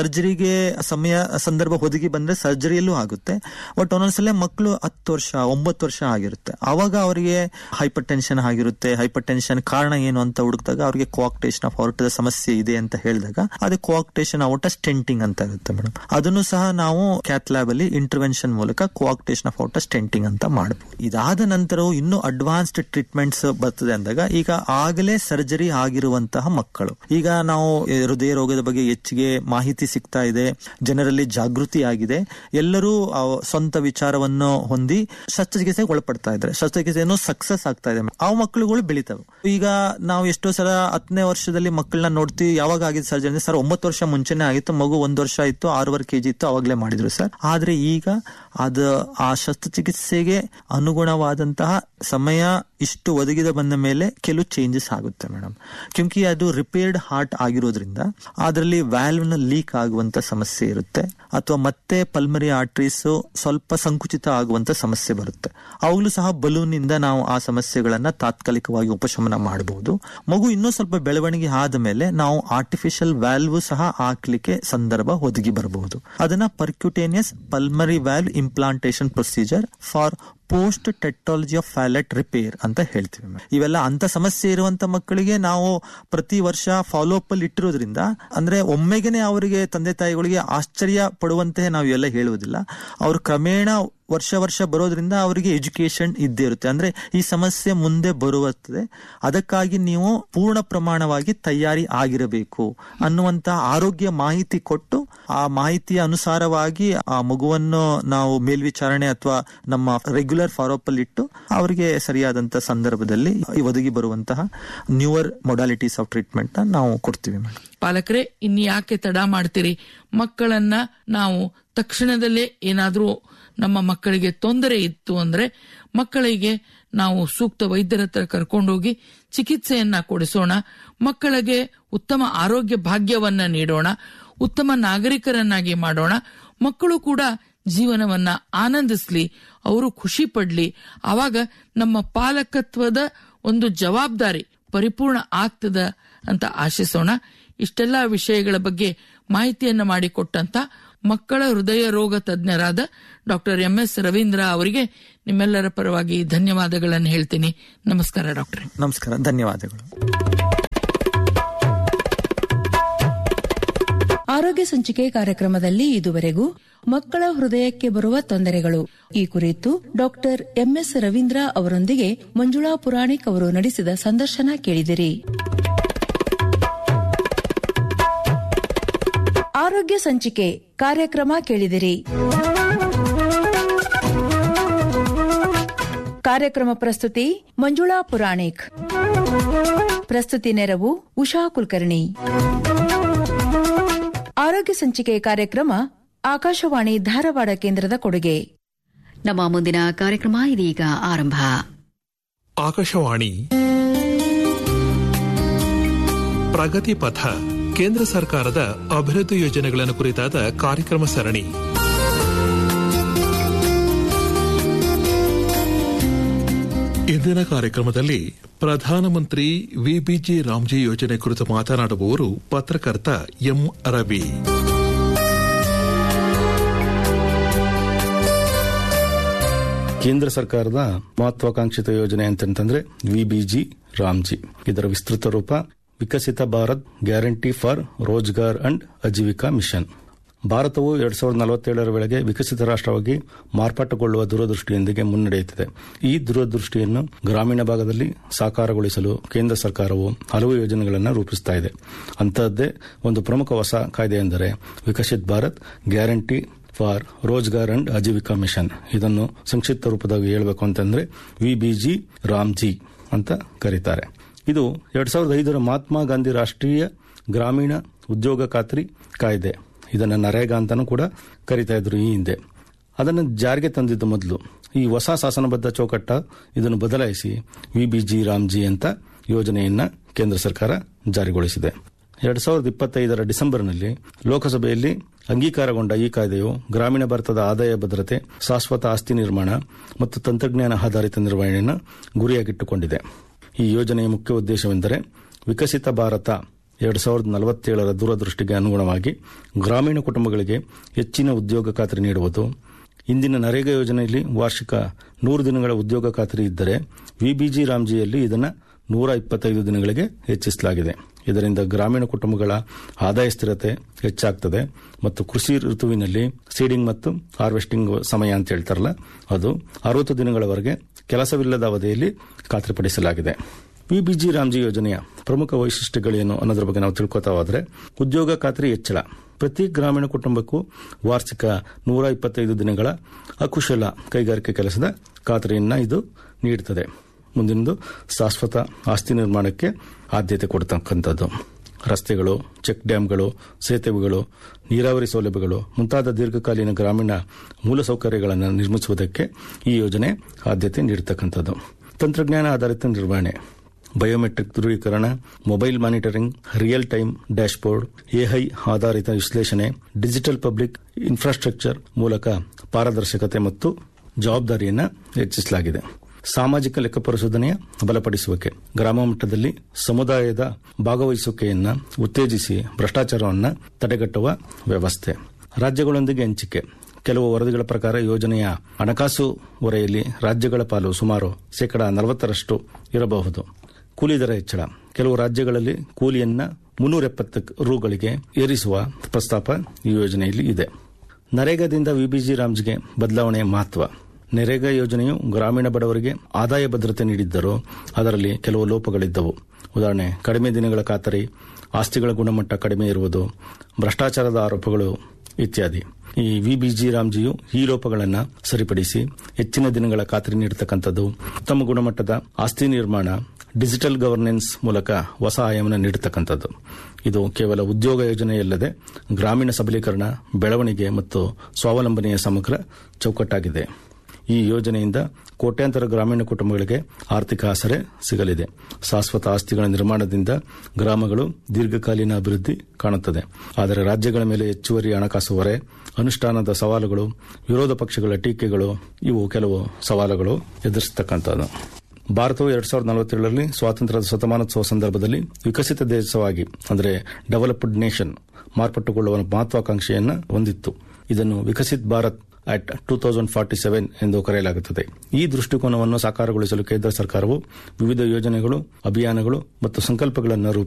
ಸರ್ಜರಿಗೆ ಸಮಯ ಸಂದರ್ಭ ಒದಗಿ ಬಂದ್ರೆ ಸರ್ಜರಿಯಲ್ಲೂ ಆಗುತ್ತೆ ಬಟ್ ಒಂದೊಂದ್ಸಲ ಮಕ್ಕಳು ಹತ್ತು ವರ್ಷ ಒಂಬತ್ತು ವರ್ಷ ಆಗಿರುತ್ತೆ ಅವಾಗ ಅವರಿಗೆ ಹೈಪರ್ ಟೆನ್ಷನ್ ಆಗಿರುತ್ತೆ ಹೈಪರ್ ಟೆನ್ಷನ್ ಕಾರಣ ಏನು ಅಂತ ಹುಡುಕಿದಾಗ ಅವರಿಗೆ ಕೋಆಕ್ಟೇಷನ್ ಆಫ್ ಔಟದ ಸಮಸ್ಯೆ ಇದೆ ಅಂತ ಹೇಳಿದಾಗ ಅದು ಕೋಆಕ್ಟೇಷನ್ ಔಟ ಸ್ಟೆಂಟಿಂಗ್ ಅಂತ ಇರುತ್ತೆ ಮೇಡಮ್ ಅದನ್ನು ಸಹ ನಾವು ಕ್ಯಾತ್ ಲ್ಯಾಬ್ ಅಲ್ಲಿ ಇಂಟರ್ವೆನ್ಷನ್ ಮೂಲಕ ಕೋಆಕ್ಟೇಷನ್ ಆಫ್ ಔಟ ಸ್ಟೆಂಟಿಂಗ್ ಅಂತ ಮಾಡಬಹುದು ಇದಾದ ನಂತರವೂ ಇನ್ನೂ ಅಡ್ವಾನ್ಸ್ಡ್ ಟ್ರೀಟ್ಮೆಂಟ್ಸ್ ಬರ್ತದೆ ಅಂದಾಗ ಈಗ ಆಗಲೇ ಸರ್ಜರಿ ಆಗಿರುವಂತಹ ಮಕ್ಕಳು ಈಗ ನಾವು ಈ ಹೃದಯ ರೋಗದ ಬಗ್ಗೆ ಹೆಚ್ಚಿಗೆ ಮಾಹಿತಿ ಸಿಗ್ತಾ ಇದೆ ಜನರಲ್ಲಿ ಜಾಗೃತಿ ಆಗಿದೆ ಎಲ್ಲರೂ ಆ ಸ್ವಂತ ವಿಚಾರವನ್ನು ಹೊಂದಿ ಶಸ್ತ್ರಚಿಕಿತ್ಸೆಗೆ ಒಳಪಡ್ತಾ ಇದ್ದಾರೆ ಶಸ್ತ್ರಚಿಕಿತ್ಸೆಯನ್ನು ಸಕ್ಸಸ್ ಆಗ್ತಾ ಇದೆ ಆ ಮಕ್ಕಳುಗಳು ಬೆಳಿತವೆ ಈಗ ನಾವು ಎಷ್ಟೋ ಸಲ ಹತ್ತನೇ ವರ್ಷದಲ್ಲಿ ಮಕ್ಕಳನ್ನ ನೋಡ್ತೀವಿ ಯಾವಾಗ ಆಗಿದೆ ಸರ್ಜರಿ ಸರ್ ಒಂಬತ್ತು ವರ್ಷ ಮುಂಚೆನೆ ಆಗಿತ್ತು ಮಗು ಒಂದ್ ವರ್ಷ ಇತ್ತು ಆರೂವರೆ ಕೆಜಿ ಇತ್ತು ಅವಾಗಲೇ ಮಾಡಿದ್ರು ಸರ್ ಆದ್ರೆ ಈಗ ಅದು ಆ ಶಸ್ತ್ರಚಿಕಿತ್ಸೆಗೆ ಅನುಗುಣವಾದಂತಹ ಸಮಯ ಇಷ್ಟು ಒದಗಿದ ಬಂದ ಮೇಲೆ ಕೆಲವು ಚೇಂಜಸ್ ಆಗುತ್ತೆ ಮೇಡಮ್ ಕ್ಯೂಂಕಿ ಅದು ರಿಪೇರ್ಡ್ ಹಾರ್ಟ್ ಆಗಿರೋದ್ರಿಂದ ಅದರಲ್ಲಿ ವ್ಯಾಲ್ವ್ ನ ಲೀಕ್ ಆಗುವಂತ ಸಮಸ್ಯೆ ಇರುತ್ತೆ ಅಥವಾ ಮತ್ತೆ ಪಲ್ಮರಿ ಆರ್ಟ್ರೀಸ್ ಸ್ವಲ್ಪ ಸಂಕುಚಿತ ಆಗುವಂತ ಸಮಸ್ಯೆ ಬರುತ್ತೆ ಅವಾಗಲೂ ಸಹ ಬಲೂನ್ ಇಂದ ನಾವು ಆ ಸಮಸ್ಯೆಗಳನ್ನ ತಾತ್ಕಾಲಿಕವಾಗಿ ಉಪಶಮನ ಮಾಡಬಹುದು ಮಗು ಇನ್ನೂ ಸ್ವಲ್ಪ ಬೆಳವಣಿಗೆ ಆದ ಮೇಲೆ ನಾವು ಆರ್ಟಿಫಿಷಿಯಲ್ ವ್ಯಾಲ್ವ್ ಸಹ ಹಾಕ್ಲಿಕ್ಕೆ ಸಂದರ್ಭ ಒದಗಿ ಬರಬಹುದು ಅದನ್ನ percutaneous pulmonary valve implantation procedure for post tetralogy of Fallot repair ಅಂತ ಹೇಳ್ತೀವಿ ma'am. ಇವೆಲ್ಲ ಅಂತ ಸಮಸ್ಯೆ ಇರುವಂತ ಮಕ್ಕಳಿಗೆ ನಾವು ಪ್ರತಿ ವರ್ಷ ಫಾಲೋ ಅಪ್ ಅಲ್ಲಿ ಇಟ್ಟಿರೋದ್ರಿಂದ ಅಂದ್ರೆ ಒಮ್ಮೆಗೆನೆ ಅವರಿಗೆ ತಂದೆ ತಾಯಿಗಳಿಗೆ ಆಶ್ಚರ್ಯ ಪಡುವಂತೆ ನಾವು ಎಲ್ಲ ಹೇಳುವುದಿಲ್ಲ ಅವರು ಕ್ರಮೇಣ ವರ್ಷ ವರ್ಷ ಬರೋದ್ರಿಂದ ಅವರಿಗೆ ಎಜುಕೇಶನ್ ಇದ್ದೇ ಇರುತ್ತೆ ಅಂದ್ರೆ ಈ ಸಮಸ್ಯೆ ಮುಂದೆ ಬರುತ್ತದೆ ಅದಕ್ಕಾಗಿ ನೀವು ಪೂರ್ಣ ಪ್ರಮಾಣವಾಗಿ ತಯಾರಿ ಆಗಿರಬೇಕು ಅನ್ನುವಂತಹ ಆರೋಗ್ಯ ಮಾಹಿತಿ ಕೊಟ್ಟು ಆ ಮಾಹಿತಿಯ ಅನುಸಾರವಾಗಿ ಆ ಮಗುವನ್ನು ನಾವು ಮೇಲ್ವಿಚಾರಣೆ ಅಥವಾ ನಮ್ಮ ರೆಗ್ಯುಲರ್ ಫಾಲೋಅಪ್ ಅಲ್ಲಿ ಇಟ್ಟು ಅವರಿಗೆ ಸರಿಯಾದಂತ ಸಂದರ್ಭದಲ್ಲಿ ಈ ಒದಗಿ ಬರುವಂತಹ ನ್ಯೂವರ್ ಮೊಡಾಲಿಟೀಸ್ ಆಫ್ ಟ್ರೀಟ್ಮೆಂಟ್ ನಾವು ಕೊಡ್ತೀವಿ ಮೇಡಮ್ ಪಾಲಕರೇ ಇನ್ ಯಾಕೆ ತಡ ಮಾಡ್ತೀರಿ ಮಕ್ಕಳನ್ನ ನಾವು ತಕ್ಷಣದಲ್ಲೇ ಏನಾದ್ರೂ ನಮ್ಮ ಮಕ್ಕಳಿಗೆ ತೊಂದರೆ ಇತ್ತು ಅಂದ್ರೆ ಮಕ್ಕಳಿಗೆ ನಾವು ಸೂಕ್ತ ವೈದ್ಯರ ಹತ್ರ ಕರ್ಕೊಂಡೋಗಿ ಚಿಕಿತ್ಸೆಯನ್ನ ಕೊಡಿಸೋಣ ಮಕ್ಕಳಿಗೆ ಉತ್ತಮ ಆರೋಗ್ಯ ಭಾಗ್ಯವನ್ನ ನೀಡೋಣ ಉತ್ತಮ ನಾಗರಿಕರನ್ನಾಗಿ ಮಾಡೋಣ ಮಕ್ಕಳು ಕೂಡ ಜೀವನವನ್ನ ಆನಂದಿಸ್ಲಿ ಅವರು ಖುಷಿ ಪಡ್ಲಿ ಆವಾಗ ನಮ್ಮ ಪಾಲಕತ್ವದ ಒಂದು ಜವಾಬ್ದಾರಿ ಪರಿಪೂರ್ಣ ಆಗ್ತದ ಅಂತ ಆಶಿಸೋಣ ಇಷ್ಟೆಲ್ಲ ವಿಷಯಗಳ ಬಗ್ಗೆ ಮಾಹಿತಿಯನ್ನ ಮಾಡಿಕೊಟ್ಟಂತ ಮಕ್ಕಳ ಹೃದಯ ರೋಗ ತಜ್ಞರಾದ ಡಾಕ್ಟರ್ ಎಂ ಎಸ್ ರವೀಂದ್ರ ಅವರಿಗೆ ನಿಮ್ಮೆಲ್ಲರ ಪರವಾಗಿ ಧನ್ಯವಾದಗಳನ್ನು ಹೇಳ್ತೀನಿ ನಮಸ್ಕಾರ ಡಾಕ್ಟರ್ ನಮಸ್ಕಾರ ಧನ್ಯವಾದಗಳು ಆರೋಗ್ಯ ಸಂಚಿಕೆ ಕಾರ್ಯಕ್ರಮದಲ್ಲಿ ಇದುವರೆಗೂ ಮಕ್ಕಳ ಹೃದಯಕ್ಕೆ ಬರುವ ತೊಂದರೆಗಳು ಈ ಕುರಿತು ಡಾಕ್ಟರ್ ಎಂಎಸ್ ರವೀಂದ್ರ ಅವರೊಂದಿಗೆ ಮಂಜುಳಾ ಪುರಾಣಿಕ್ ಅವರು ನಡೆಸಿದ ಸಂದರ್ಶನ ಕೇಳಿದಿರಿ ಆರೋಗ್ಯ ಸಂಚಿಕೆ ಕಾರ್ಯಕ್ರಮ ಕೇಳಿದಿರಿ ಕಾರ್ಯಕ್ರಮ ಪ್ರಸ್ತುತಿ ಮಂಜುಳಾ ಪುರಾಣಿಕ್ ಪ್ರಸ್ತುತಿ ನೆರವು ಉಷಾ ಕುಲಕರ್ಣಿ ಆರೋಗ್ಯ ಸಂಚಿಕೆ ಕಾರ್ಯಕ್ರಮ ಆಕಾಶವಾಣಿ ಧಾರವಾಡ ಕೇಂದ್ರದ ಕೊಡುಗೆ ನಮ್ಮ ಮುಂದಿನ ಕಾರ್ಯಕ್ರಮ ಇದೀಗ ಆರಂಭ ಆಕಾಶವಾಣಿ ಪ್ರಗತಿ ಪಥ ಕೇಂದ್ರ ಸರ್ಕಾರದ ಅಭಿವೃದ್ಧಿ ಯೋಜನೆಗಳನ್ನು ಕುರಿತಾದ ಕಾರ್ಯಕ್ರಮ ಸರಣಿ ಇಂದಿನ ಕಾರ್ಯಕ್ರಮದಲ್ಲಿ ಪ್ರಧಾನಮಂತ್ರಿ ವಿಬಿಜಿ ರಾಮ್ಜಿ ಯೋಜನೆ ಕುರಿತು ಮಾತನಾಡುವವರು ಪತ್ರಕರ್ತ ಎಂ ರವಿ ಕೇಂದ್ರ ಸರ್ಕಾರದ ಮಹತ್ವಾಕಾಂಕ್ಷಿತ ಯೋಜನೆ ಅಂತಂತಂದ್ರೆ ವಿಬಿಜಿ ರಾಮ್ಜಿ ಇದರ ವಿಸ್ತೃತ ರೂಪ Viksit Bharat guarantee for Rozgar and Ajeevika mission ಭಾರತವು ಎರಡ್ ಸಾವಿರದ ನಲವತ್ತೇಳರ ವೇಳೆಗೆ ವಿಕಸಿತ ರಾಷ್ಟ್ರವಾಗಿ ಮಾರ್ಪಾಟುಗೊಳ್ಳುವ ದೂರದೃಷ್ಟಿಯೊಂದಿಗೆ ಮುನ್ನಡೆಯುತ್ತಿದೆ ಈ ದೂರದೃಷ್ಟಿಯನ್ನು ಗ್ರಾಮೀಣ ಭಾಗದಲ್ಲಿ ಸಾಕಾರಗೊಳಿಸಲು ಕೇಂದ್ರ ಸರ್ಕಾರವು ಹಲವು ಯೋಜನೆಗಳನ್ನು ರೂಪಿಸುತ್ತಾ ಇದೆ ಅಂತಹದ್ದೇ ಒಂದು ಪ್ರಮುಖ ಹೊಸ ಕಾಯ್ದೆ ಎಂದರೆ Viksit Bharat guarantee for Rozgar and Ajeevika mission ಇದನ್ನು ಸಂಕ್ಷಿಪ್ತ ರೂಪದಲ್ಲಿ ಹೇಳಬೇಕು ಅಂತಂದ್ರೆ ವಿಬಿಜಿ ರಾಮ್ಜಿ ಅಂತ ಕರೀತಾರೆ ಇದು ಎರಡ್ ಸಾವಿರದ ಐದರ ಮಹಾತ್ಮ ಗಾಂಧಿ ರಾಷ್ಟ್ರೀಯ ಗ್ರಾಮೀಣ ಉದ್ಯೋಗ ಖಾತ್ರಿ ಕಾಯ್ದೆ ಇದನ್ನು ನರೇಗಾ ಅಂತಾನೂ ಕೂಡ ಕರಿತಾ ಇದ್ರು ಈ ಹಿಂದೆ ಅದನ್ನು ಜಾರಿಗೆ ತಂದಿದ್ದು ಮೊದಲು ಈ ಹೊಸ ಶಾಸನಬದ್ಧ ಚೌಕಟ್ಟ ಇದನ್ನು ಬದಲಾಯಿಸಿ ವಿಬಿಜಿ ರಾಮ್ಜಿ ಅಂತ ಯೋಜನೆಯನ್ನ ಕೇಂದ್ರ ಸರ್ಕಾರ ಜಾರಿಗೊಳಿಸಿದೆ ಎರಡ್ ಸಾವಿರದ ಇಪ್ಪತ್ತೈದರ ಡಿಸೆಂಬರ್ನಲ್ಲಿ ಲೋಕಸಭೆಯಲ್ಲಿ ಅಂಗೀಕಾರಗೊಂಡ ಈ ಕಾಯ್ದೆಯು ಗ್ರಾಮೀಣ ಭಾರತದ ಆದಾಯ ಭದ್ರತೆ ಶಾಶ್ವತ ಆಸ್ತಿ ನಿರ್ಮಾಣ ಮತ್ತು ತಂತ್ರಜ್ಞಾನ ಆಧಾರಿತ ನಿರ್ವಹಣೆಯನ್ನು ಗುರಿಯಾಗಿಟ್ಟುಕೊಂಡಿದೆ ಈ ಯೋಜನೆಯ ಮುಖ್ಯ ಉದ್ದೇಶವೆಂದರೆ ವಿಕಸಿತ ಭಾರತ ಎರಡ್ ಸಾವಿರದ ನಲವತ್ತೇಳರ ದೂರದೃಷ್ಟಿಗೆ ಅನುಗುಣವಾಗಿ ಗ್ರಾಮೀಣ ಕುಟುಂಬಗಳಿಗೆ ಹೆಚ್ಚಿನ ಉದ್ಯೋಗ ಖಾತ್ರಿ ನೀಡುವುದು ಇಂದಿನ ನರೇಗಾ ಯೋಜನೆಯಲ್ಲಿ ವಾರ್ಷಿಕ ನೂರು ದಿನಗಳ ಉದ್ಯೋಗ ಖಾತ್ರಿ ಇದ್ದರೆ ವಿಬಿಜಿ ರಾಮ್ಜಿಯಲ್ಲಿ ಇದನ್ನು ನೂರ ಇಪ್ಪತ್ತೈದು ದಿನಗಳಿಗೆ ಹೆಚ್ಚಿಸಲಾಗಿದೆ ಇದರಿಂದ ಗ್ರಾಮೀಣ ಕುಟುಂಬಗಳ ಆದಾಯ ಸ್ಥಿರತೆ ಹೆಚ್ಚಾಗ್ತದೆ ಮತ್ತು ಕೃಷಿ ಋತುವಿನಲ್ಲಿ ಸೀಡಿಂಗ್ ಮತ್ತು ಹಾರ್ವೆಸ್ಟಿಂಗ್ ಸಮಯ ಅಂತ ಹೇಳ್ತಾರಲ್ಲ ಅದು ಅರವತ್ತು ದಿನಗಳವರೆಗೆ ಕೆಲಸವಿಲ್ಲದ ಅವಧಿಯಲ್ಲಿ ಖಾತ್ರಿಪಡಿಸಲಾಗಿದೆ ವಿಬಿಜಿ ರಾಮ್ಜಿ ಯೋಜನೆಯ ಪ್ರಮುಖ ವೈಶಿಷ್ಟ್ಯಗಳೇನು ಅನ್ನೋದ್ರ ಬಗ್ಗೆ ನಾವು ತಿಳ್ಕೊತಾ ಹೋದ್ರೆ ಉದ್ಯೋಗ ಖಾತ್ರಿ ಹೆಚ್ಚಳ ಪ್ರತಿ ಗ್ರಾಮೀಣ ಕುಟುಂಬಕ್ಕೂ ವಾರ್ಷಿಕ ನೂರ ಇಪ್ಪತ್ತೈದು ದಿನಗಳ ಅಕುಶಲ ಕೈಗಾರಿಕೆ ಕೆಲಸದ ಖಾತ್ರಿಯನ್ನ ಇದು ನೀಡುತ್ತದೆ ಮುಂದಿನದು ಶಾಶ್ವತ ಆಸ್ತಿ ನಿರ್ಮಾಣಕ್ಕೆ ಆದ್ಯತೆ ಕೊಡ್ತಕ್ಕಂಥದ್ದು ರಸ್ತೆಗಳು ಚೆಕ್ ಡ್ಯಾಂಗಳು ಸೇತುವೆಗಳು ನೀರಾವರಿ ಸೌಲಭ್ಯಗಳು ಮುಂತಾದ ದೀರ್ಘಕಾಲೀನ ಗ್ರಾಮೀಣ ಮೂಲಸೌಕರ್ಯಗಳನ್ನು ನಿರ್ಮಿಸುವುದಕ್ಕೆ ಈ ಯೋಜನೆ ಆದ್ಯತೆ ನೀಡತಕ್ಕಂಥದ್ದು ತಂತ್ರಜ್ಞಾನ ಆಧಾರಿತ ನಿರ್ವಹಣೆ ಬಯೋಮೆಟ್ರಿಕ್ ಧ್ರುವೀಕರಣ mobile monitoring real time dashboard AI ಆಧಾರಿತ ವಿಶ್ಲೇಷಣೆ ಡಿಜಿಟಲ್ ಪಬ್ಲಿಕ್ ಇನ್ಫ್ರಾಸ್ಟ್ರಕ್ಚರ್ ಮೂಲಕ ಪಾರದರ್ಶಕತೆ ಮತ್ತು ಜವಾಬ್ದಾರಿಯನ್ನು ಹೆಚ್ಚಿಸಲಾಗಿದೆ ಸಾಮಾಜಿಕ ಲೆಕ್ಕ ಪರಿಶೋಧನೆಯ ಬಲಪಡಿಸುವಿಕೆ ಗ್ರಾಮ ಮಟ್ಟದಲ್ಲಿ ಸಮುದಾಯದ ಭಾಗವಹಿಸುವಿಕೆಯನ್ನ ಉತ್ತೇಜಿಸಿ ಭ್ರಷ್ಟಾಚಾರವನ್ನು ತಡೆಗಟ್ಟುವ ವ್ಯವಸ್ಥೆ ರಾಜ್ಯಗಳೊಂದಿಗೆ ಹಂಚಿಕೆ ಕೆಲವು ವರದಿಗಳ ಪ್ರಕಾರ ಯೋಜನೆಯ ಹಣಕಾಸು ಹೊರೆಯಲ್ಲಿ ರಾಜ್ಯಗಳ ಪಾಲು ಸುಮಾರು ಶೇಕಡಾ ನಲವತ್ತರಷ್ಟು ಇರಬಹುದು ಕೂಲಿ ದರ ಹೆಚ್ಚಳ ಕೆಲವು ರಾಜ್ಯಗಳಲ್ಲಿ ಕೂಲಿಯನ್ನ ಮುನ್ನೂರ ಎಪ್ಪತ್ತು ರೂಗಳಿಗೆ ಏರಿಸುವ ಪ್ರಸ್ತಾಪ ಈ ಯೋಜನೆಯಲ್ಲಿ ಇದೆ ನರೇಗಾದಿಂದ ವಿಬಿಜಿ ರಾಮ್ಜ್ಗೆ ಬದಲಾವಣೆ ಮಹತ್ವ ನರೇಗಾ ಯೋಜನೆಯು ಗ್ರಾಮೀಣ ಬಡವರಿಗೆ ಆದಾಯ ಭದ್ರತೆ ನೀಡಿದ್ದರೂ ಅದರಲ್ಲಿ ಕೆಲವು ಲೋಪಗಳಿದ್ದವು ಉದಾಹರಣೆ ಕಡಿಮೆ ದಿನಗಳ ಖಾತರಿ ಆಸ್ತಿಗಳ ಗುಣಮಟ್ಟ ಕಡಿಮೆ ಇರುವುದು ಭ್ರಷ್ಟಾಚಾರದ ಆರೋಪಗಳು ಇತ್ಯಾದಿ ಈ ವಿಬಿಜಿ ರಾಮ್ಜಿಯು ಈ ಲೋಪಗಳನ್ನು ಸರಿಪಡಿಸಿ ಹೆಚ್ಚಿನ ದಿನಗಳ ಖಾತ್ರಿ ನೀಡತಕ್ಕಂಥದ್ದು ಉತ್ತಮ ಗುಣಮಟ್ಟದ ಆಸ್ತಿ ನಿರ್ಮಾಣ ಡಿಜಿಟಲ್ ಗವರ್ನೆನ್ಸ್ ಮೂಲಕ ಹೊಸ ಆಯಾಮನ ನೀಡತಕ್ಕಂಥದ್ದು ಇದು ಕೇವಲ ಉದ್ಯೋಗ ಯೋಜನೆಯಲ್ಲದೆ ಗ್ರಾಮೀಣ ಸಬಲೀಕರಣ ಬೆಳವಣಿಗೆ ಮತ್ತು ಸ್ವಾವಲಂಬನೆಯ ಸಮಗ್ರ ಚೌಕಟ್ಟಾಗಿದೆ ಈ ಯೋಜನೆಯಿಂದ ಕೋಟ್ಯಾಂತರ ಗ್ರಾಮೀಣ ಕುಟುಂಬಗಳಿಗೆ ಆರ್ಥಿಕ ಆಸರೆ ಸಿಗಲಿದೆ ಶಾಶ್ವತ ಆಸ್ತಿಗಳ ನಿರ್ಮಾಣದಿಂದ ಗ್ರಾಮಗಳು ದೀರ್ಘಕಾಲೀನ ಅಭಿವೃದ್ಧಿ ಕಾಣುತ್ತದೆ ಆದರೆ ರಾಜ್ಯಗಳ ಮೇಲೆ ಹೆಚ್ಚುವರಿ ಹಣಕಾಸು ಹೊರೆ ಅನುಷ್ಠಾನದ ಸವಾಲುಗಳು ವಿರೋಧ ಪಕ್ಷಗಳ ಟೀಕೆಗಳು ಇವು ಕೆಲವು ಸವಾಲುಗಳು ಎದುರಿಸತಕ್ಕಂಥದ್ದು ಭಾರತವು ಎರಡ್ ಸಾವಿರದ ನಲವತ್ತೇಳರಲ್ಲಿ ಸ್ವಾತಂತ್ರ್ಯದ ಶತಮಾನೋತ್ಸವ ಸಂದರ್ಭದಲ್ಲಿ ವಿಕಸಿತ ದೇಶವಾಗಿ ಅಂದರೆ ಡೆವಲಪ್ಡ್ ನೇಷನ್ ಮಾರ್ಪಟ್ಟುಕೊಳ್ಳುವ ಮಹತ್ವಾಕಾಂಕ್ಷೆಯನ್ನು ಹೊಂದಿತ್ತು ಇದನ್ನು Viksit Bharat at two thousand forty seven ಎಂದು ಕರೆಯಲಾಗುತ್ತದೆ ಈ ದೃಷ್ಟಿಕೋನವನ್ನು ಸಾಕಾರಗೊಳಿಸಲು ಕೇಂದ್ರ ಸರ್ಕಾರವು ವಿವಿಧ ಯೋಜನೆಗಳು ಅಭಿಯಾನಗಳು ಮತ್ತು ಸಂಕಲ್ಪಗಳನ್ನು ರೂಪಿಸಿದೆ